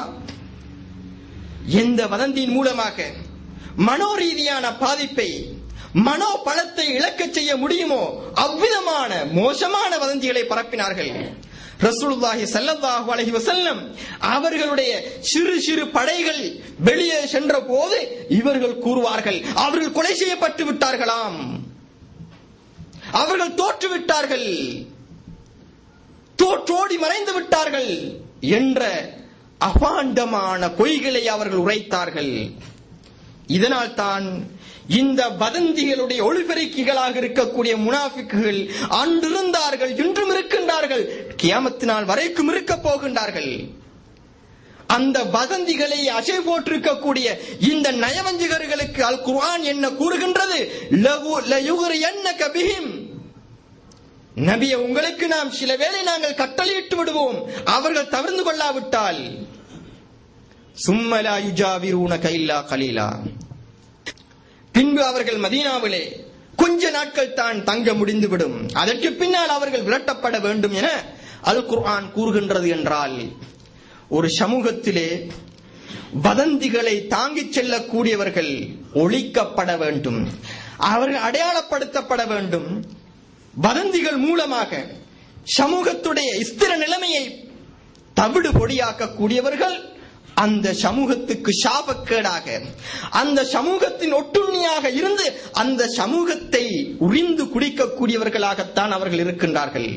எந்த வதந்தியின் மூலமாக மனோரீதியான பாதிப்பை மனோ பலத்தை இழக்கச் செய்ய முடியுமோ அவ்விதமான மோசமான வதந்திகளை பரப்பினார்கள் ரசூலுல்லாஹி ஸல்லல்லாஹு அலைஹி வஸல்லம் அவர்களுடைய சிறு சிறு படைகள் வெளியே சென்ற போது இவர்கள் கூறுவார்கள் அவர்கள் கொலை செய்யப்பட்டு விட்டார்களாம் அவர்கள் தோற்று விட்டார்கள் தோற்றோடி மறைந்து விட்டார்கள் என்ற அபாண்டமான பொய்களை அவர்கள் உரைத்தார்கள் இதனால் தான் இந்த வதந்திகளுடைய ஒளிபெருக்கிகளாக இருக்கக்கூடிய முனாஃபிக்குகள் அன்றிருந்தார்கள் இன்றும் இருக்கின்றார்கள் கியாமத்தினால் வரைக்கும் இருக்க போகின்றார்கள் அந்த வதந்திகளை அசை போட்டிருக்கக்கூடிய இந்த நயவஞ்சிகர்களுக்கு அல் குர்ஆன் என்ன கூறுகின்றது லகு லயுக்ரியன்னக பிஹிம் நபிய உங்களுக்கு நாம் சில வேளை நாங்கள் கட்டளையிட்டு விடுவோம் அவர்கள் தவிர்ந்து கொள்ளாவிட்டால் சும்மலா யுஜாவிரூன கைல்லா கலீலா பின்பு அவர்கள் மதீனாவிலே கொஞ்ச நாட்கள் தான் தங்க முடிந்துவிடும் அதற்கு பின்னால் அவர்கள் விரட்டப்பட வேண்டும் என அல் குர்ஆன் கூறுகின்றது என்றால் ஒரு சமூகத்திலே வதந்திகளை தாங்கிச் செல்லக்கூடியவர்கள் ஒழிக்கப்பட வேண்டும் அவர்கள் அடையாளப்படுத்தப்பட வேண்டும் வதந்திகள் மூலமாக சமூகத்துடைய ஸ்திர நிலைமையை தவிடு பொடியாக்கக்கூடியவர்கள் அந்த சமூகத்துக்கு சாபக்கேடாக அந்த சமூகத்தின் ஒட்டுண்ணியாக இருந்து அந்த சமூகத்தை உறிந்து குடிக்கக்கூடியவர்களாகத்தான் அவர்கள் இருக்கின்றார்கள்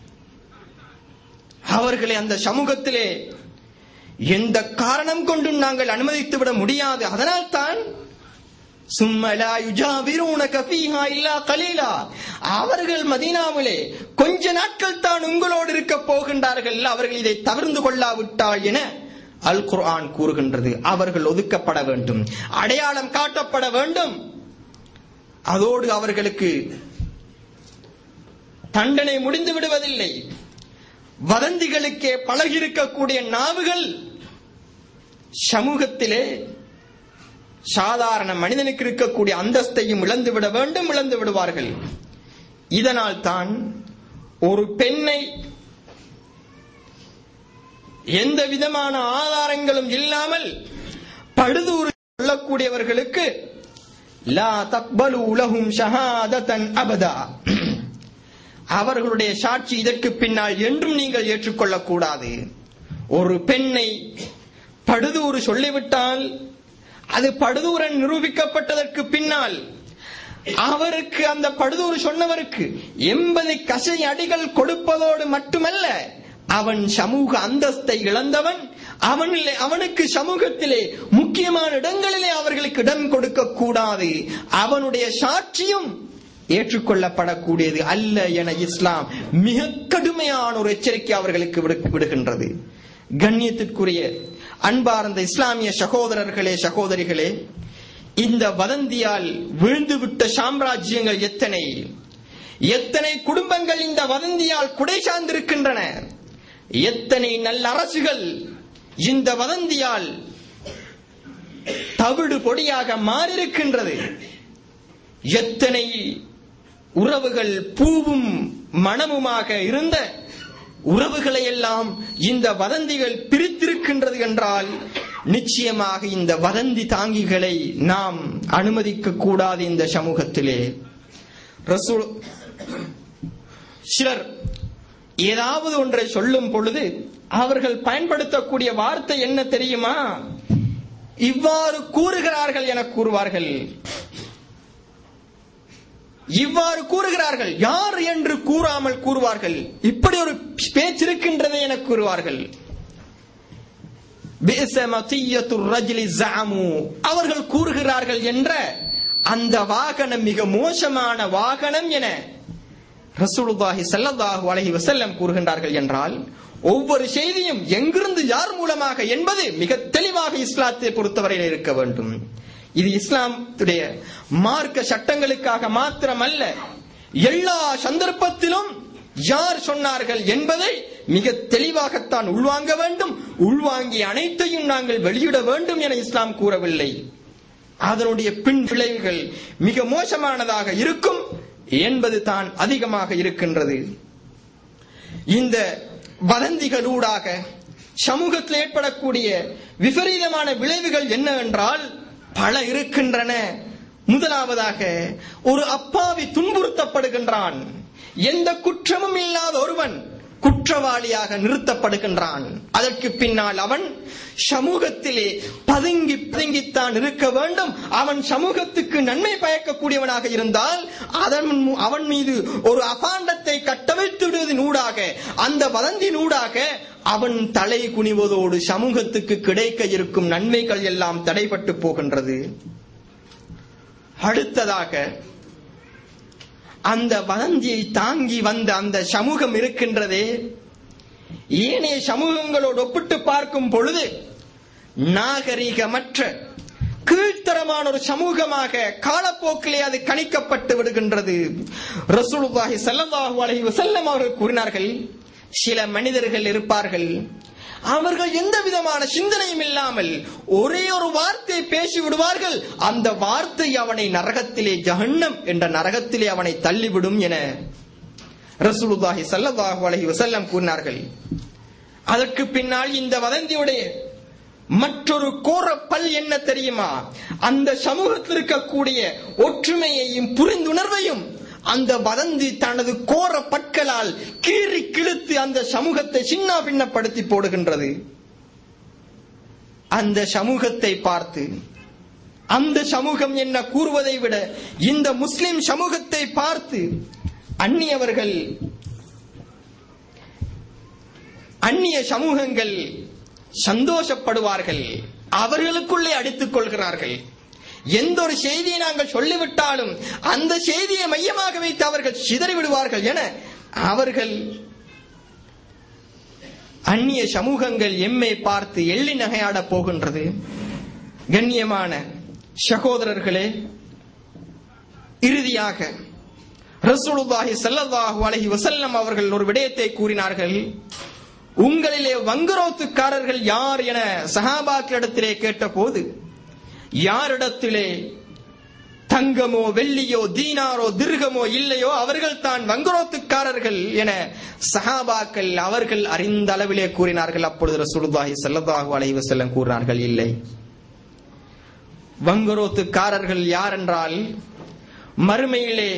அவர்களை அந்த சமூகத்திலே எந்த காரணம் கொண்டும் நாங்கள் அனுமதித்து விட முடியாது அதனால் தான் சும்மலா யுஜாவிரூனக ஃபீஹா இல்லா கலீலா அவர்கள் மதீனாவிலே கொஞ்ச நாட்கள் தான் உங்களோடு இருக்க போகின்றார்கள் அவர்கள் இதை தவிர்ந்து கொள்ளாவிட்டால் என அல் குர்ஆன் கூறுகின்றது அவர்கள் ஒதுக்கப்பட வேண்டும் அடையாளம் காட்டப்பட வேண்டும் அதோடு அவர்களுக்கு தண்டனை முடிந்து விடுவதில்லை வதந்திகளுக்கே பழகியிருக்கக்கூடிய நாவுகள் சமூகத்திலே சாதாரண மனிதனுக்கு இருக்கக்கூடிய அந்தஸ்தையும் இழந்து விட வேண்டும் இழந்து விடுவார்கள் இதனால் தான் ஒரு பெண்ணை எந்த விதமான ஆதாரங்களும் இல்லாமல் படுதூறு சொல்லக்கூடியவர்களுக்கு லா தக்பலு உலகும் ஷஹாதத்தன் அபதா அவர்களுடைய சாட்சி இதற்கு பின்னால் என்றும் நீங்கள் ஏற்றுக்கொள்ளக் கூடாது ஒரு பெண்ணை படுதூறு சொல்லிவிட்டால் அது படுதூரன் நிரூபிக்கப்பட்டதற்கு பின்னால் அவருக்கு அந்த படுதூறு சொன்னவருக்கு எண்பது கசை அடிகள் கொடுப்பதோடு மட்டுமல்ல அவன் சமூக அந்தஸ்தை இழந்தவன் அவனிலே அவனுக்கு சமூகத்திலே முக்கியமான இடங்களிலே அவர்களுக்கு இடம் கொடுக்க கூடாது அவனுடைய சாட்சியும் ஏற்றுக்கொள்ளப்படக்கூடியது அல்ல என இஸ்லாம் மிக கடுமையான ஒரு எச்சரிக்கை அவர்களுக்கு விடு- விடுகின்றது கண்ணியத்திற்குரிய அன்பார்ந்த இஸ்லாமிய சகோதரர்களே சகோதரிகளே இந்த வதந்தியால் விழுந்துவிட்ட சாம்ராஜ்யங்கள் எத்தனை எத்தனை குடும்பங்கள் இந்த வதந்தியால் குடை சார்ந்திருக்கின்றன எத்தனை நல்ல அரசுகள் இந்த வதந்தியால் தவிடு பொடியாக மாறியிருக்கின்றது எத்தனை உறவுகள் பூவும் மனமுமாக இருந்த உறவுகளை எல்லாம் இந்த வதந்திகள் பிரித்திருக்கின்றது என்றால் நிச்சயமாக இந்த வதந்தி தாங்கிகளை நாம் அனுமதிக்க கூடாது இந்த சமூகத்திலே ரசூல் சிலர் ஏதாவது ஒன்றை சொல்லும் பொழுது அவர்கள் பயன்படுத்தக்கூடிய வார்த்தை என்ன தெரியுமா இவ்வாறு கூறுகிறார்கள் என கூறுவார்கள் இவ்வாறு கூறுகிறார்கள் யார் என்று கூறாமல் கூறுவார்கள் இப்படி ஒரு பேச்சு இருக்கின்றது என கூறுவார்கள் பிஎஸ மத்தியத்துர் ரஜிலி ஜஅமு. அவர்கள் கூறுகிறார்கள் என்ற அந்த வாகனம் மிக மோசமான வாகனம் என ரசூலுல்லாஹி ஸல்லல்லாஹு அலைஹி வஸல்லம் கூறுகின்றார்கள் என்றால் ஒவ்வொரு செய்தியும் எங்கிருந்து யார் மூலமாக என்பது மிக தெளிவாக இஸ்லாத்தை பொறுத்தவரையில் இருக்க வேண்டும் இது இஸ்லாமுடைய மார்க்க சட்டங்களுக்காக மாத்திரமல்ல எல்லா சந்தர்ப்பத்திலும் யார் சொன்னார்கள் என்பதை மிக தெளிவாகத்தான் உள்வாங்க வேண்டும் உள்வாங்கி அனைத்தையும் நாங்கள் வெளியிட வேண்டும் என இஸ்லாம் கூறவில்லை அதனுடைய பின் விளைவுகள் மிக மோசமானதாக இருக்கும் என்பது தான் அதிகமாக இருக்கின்றது இந்த வதந்திகளூடாக சமூகத்தில் ஏற்படக்கூடிய விபரீதமான விளைவுகள் என்னவென்றால் பல இருக்கின்றன முதலாவதாக ஒரு அப்பாவி துன்புறுத்தப்படுகின்றான் எந்த குற்றமும் இல்லாத ஒருவன் குற்றவாளியாக நிறுத்தப்படுகின்றான் அதற்கு பின்னால் அவன் சமூகத்திலே பதுங்கி பதுங்கித்தான் இருக்க வேண்டும் அவன் சமூகத்துக்கு நன்மை பயக்கக்கூடியவனாக இருந்தால் அதன் மு- அவன் மீது ஒரு அபாண்டத்தை கட்டவிழ்த்து விடுவதன் ஊடாக அந்த வதந்தின் ஊடாக அவன் தலை குனிவதோடு சமூகத்துக்கு கிடைக்க இருக்கும் நன்மைகள் எல்லாம் தடைபட்டு போகின்றது அடுத்ததாக அந்த வதந்தியை தாங்கி வந்த அந்த சமூகம் இருக்கின்றதே ஏனைய சமூகங்களோடு ஒப்பிட்டு பார்க்கும் பொழுது நாகரிகமற்ற கீழ்த்தரமான ஒரு சமூகமாக காலப்போக்கிலே அது கணிக்கப்பட்டு விடுகின்றது ரசூலுல்லாஹி ஸல்லல்லாஹு அலைஹி வஸல்லம் அவர்கள் கூறினார்கள் சில மனிதர்கள் இருப்பார்கள் அவர்கள் எந்த விதமான சிந்தனையும் இல்லாமல் ஒரே ஒரு வார்த்தை பேசி விடுவார்கள் அந்த வார்த்தை அவனை நரகத்திலே ஜஹன்னம் என்ற நரகத்திலே அவனை தள்ளிவிடும் என ரசூலுல்லாஹி ஸல்லல்லாஹு அலைஹி வஸல்லம் கூறினார்கள் அதற்கு பின்னால் இந்த வதந்தியுடைய மற்றொரு கோர பல் என்ன தெரியுமா அந்த சமூகத்தில் இருக்கக்கூடிய ஒற்றுமையையும் புரிந்துணர்வையும் அந்த வதந்தி தனது கோர பற்களால் கீறி கிழித்து அந்த சமூகத்தை சின்ன பின்னப்படுத்தி போடுகின்றது அந்த சமூகத்தை பார்த்து அந்த சமூகம் என்ன கூறுவதை விட இந்த முஸ்லிம் சமூகத்தை பார்த்து அந்நியவர்கள் அந்நிய சமூகங்கள் சந்தோஷப்படுவார்கள் அவர்களுக்குள்ளே அடித்துக் கொள்கிறார்கள் எந்த ஒரு செய்தியை நாங்கள் சொல்லிவிட்டாலும் அந்த செய்தியை மையமாக வைத்து அவர்கள் சிதறி விடுவார்கள் என அவர்கள் அந்நிய சமூகங்கள் எம்மை பார்த்து எள்ளி நகையாட போகின்றது கண்ணியமான சகோதரர்களே இறுதியாக ரசூலுல்லாஹி ஸல்லல்லாஹு அலைஹி வஸல்லம் அவர்கள் ஒரு விடயத்தை கூறினார்கள் உங்களிலே வங்குரோத்துக்காரர்கள் யார் என சஹாபாக்களிடத்திலே கேட்டபோது யாரிடத்திலே தங்கமோ வெள்ளியோ தீனாரோ திருகமோ இல்லையோ அவர்கள் தான் வங்குரோத்துக்காரர்கள் என சஹாபாக்கள் அவர்கள் அறிந்த அளவிலே கூறினார்கள் அப்பொழுது ரசூலுல்லாஹி ஸல்லல்லாஹு அலைஹி வஸல்லம் கூறினார்கள் இல்லை வங்குரோத்துக்காரர்கள் யார் என்றால் மறுமையிலே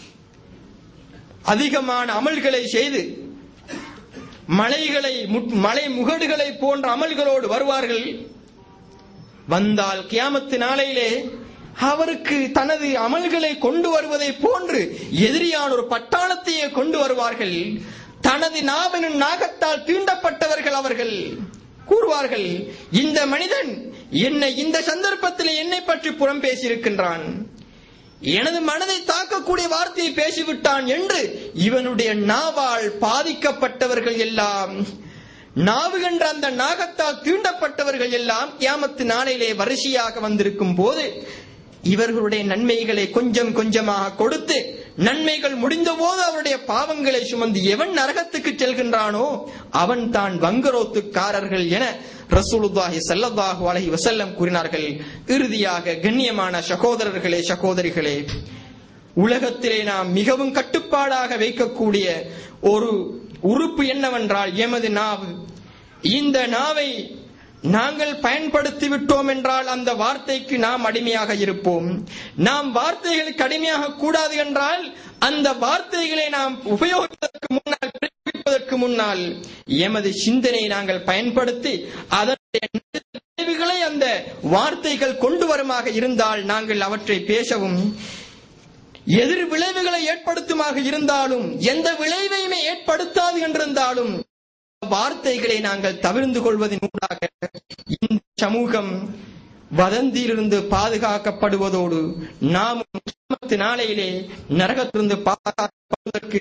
அதிகமான அமல்களை செய்து மலைகளை முட்- மலை முகடுகளை போன்ற அமல்களோடு வருவார்கள் வந்தால் கியாமத்து நாளையிலே அவருக்கு தனது அமல்களை கொண்டு வருவதை போன்று எதிரியான ஒரு பட்டாளத்தையே கொண்டு வருவார்கள் தனது நாவனின் நாகத்தால் தீண்டப்பட்டவர்கள் அவர்கள் கூறுவார்கள் இந்த மனிதன் என்னை இந்த சந்தர்ப்பத்தில் என்னை பற்றி புறம் பேசியிருக்கின்றான் எனது மனதை தாக்கக்கூடிய வார்த்தையை பேசிவிட்டான் என்று இவனுடைய நாவால் பாதிக்கப்பட்டவர்கள் எல்லாம் நாவு என்ற அந்த நாகத்தால் தீண்டப்பட்டவர்கள் எல்லாம் கியாமத்து நாளையிலே வரிசையாக வந்திருக்கும் போது இவர்களுடைய நன்மைகளை கொஞ்சம் கொஞ்சமாக கொடுத்து நன்மைகள் முடிந்த போது அவருடைய பாவங்களை சுமந்து எவன் நரகத்துக்கு செல்கின்றானோ அவன் தான் வங்கரோத்துக்காரர்கள் என ரசூலுல்லாஹி ஸல்லல்லாஹு அலைஹி வஸல்லம் கூறினார்கள் இறுதியாக கண்ணியமான சகோதரர்களே சகோதரிகளே உலகத்திலே நாம் மிகவும் கட்டுப்பாடாக வைக்கக்கூடிய ஒரு உறுப்பு என்னவென்றால் எமது நாவு இந்த நாவை நாங்கள் பயன்படுத்தி விட்டோம் என்றால் அந்த வார்த்தைக்கு நாம் அடிமையாக இருப்போம் நாம் வார்த்தைகளுக்கு அடிமையாக கூடாது என்றால் அந்த வார்த்தைகளை நாம் உபயோகிப்பதற்கு முன்னால் பிரயோகிப்பதற்கு முன்னால் எமது சிந்தனை நாங்கள் பயன்படுத்தி அதனுடைய விளைவுகளை அந்த வார்த்தைகள் கொண்டு வருமாக இருந்தால் நாங்கள் அவற்றை பேசவும் எதிர் விளைவுகளை ஏற்படுத்துமாக இருந்தாலும் எந்த விளைவையுமே ஏற்படுத்தாது என்றிருந்தாலும் வார்த்தைகளை நாங்கள் தவிர்ந்து கொள்வதன் ஊடாக இந்த சமூகம் வதந்தியிலிருந்து பாதுகாக்கப்படுவதோடு நாமும் கியாமத்து நாளையிலே நரகத்திலிருந்து பாதுகாக்கப்படுவதற்கு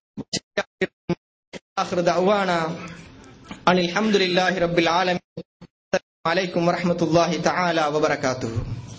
آخر دعوانا أن الحمد لله رب العالمين السلام عليكم ورحمة الله تعالى وبركاته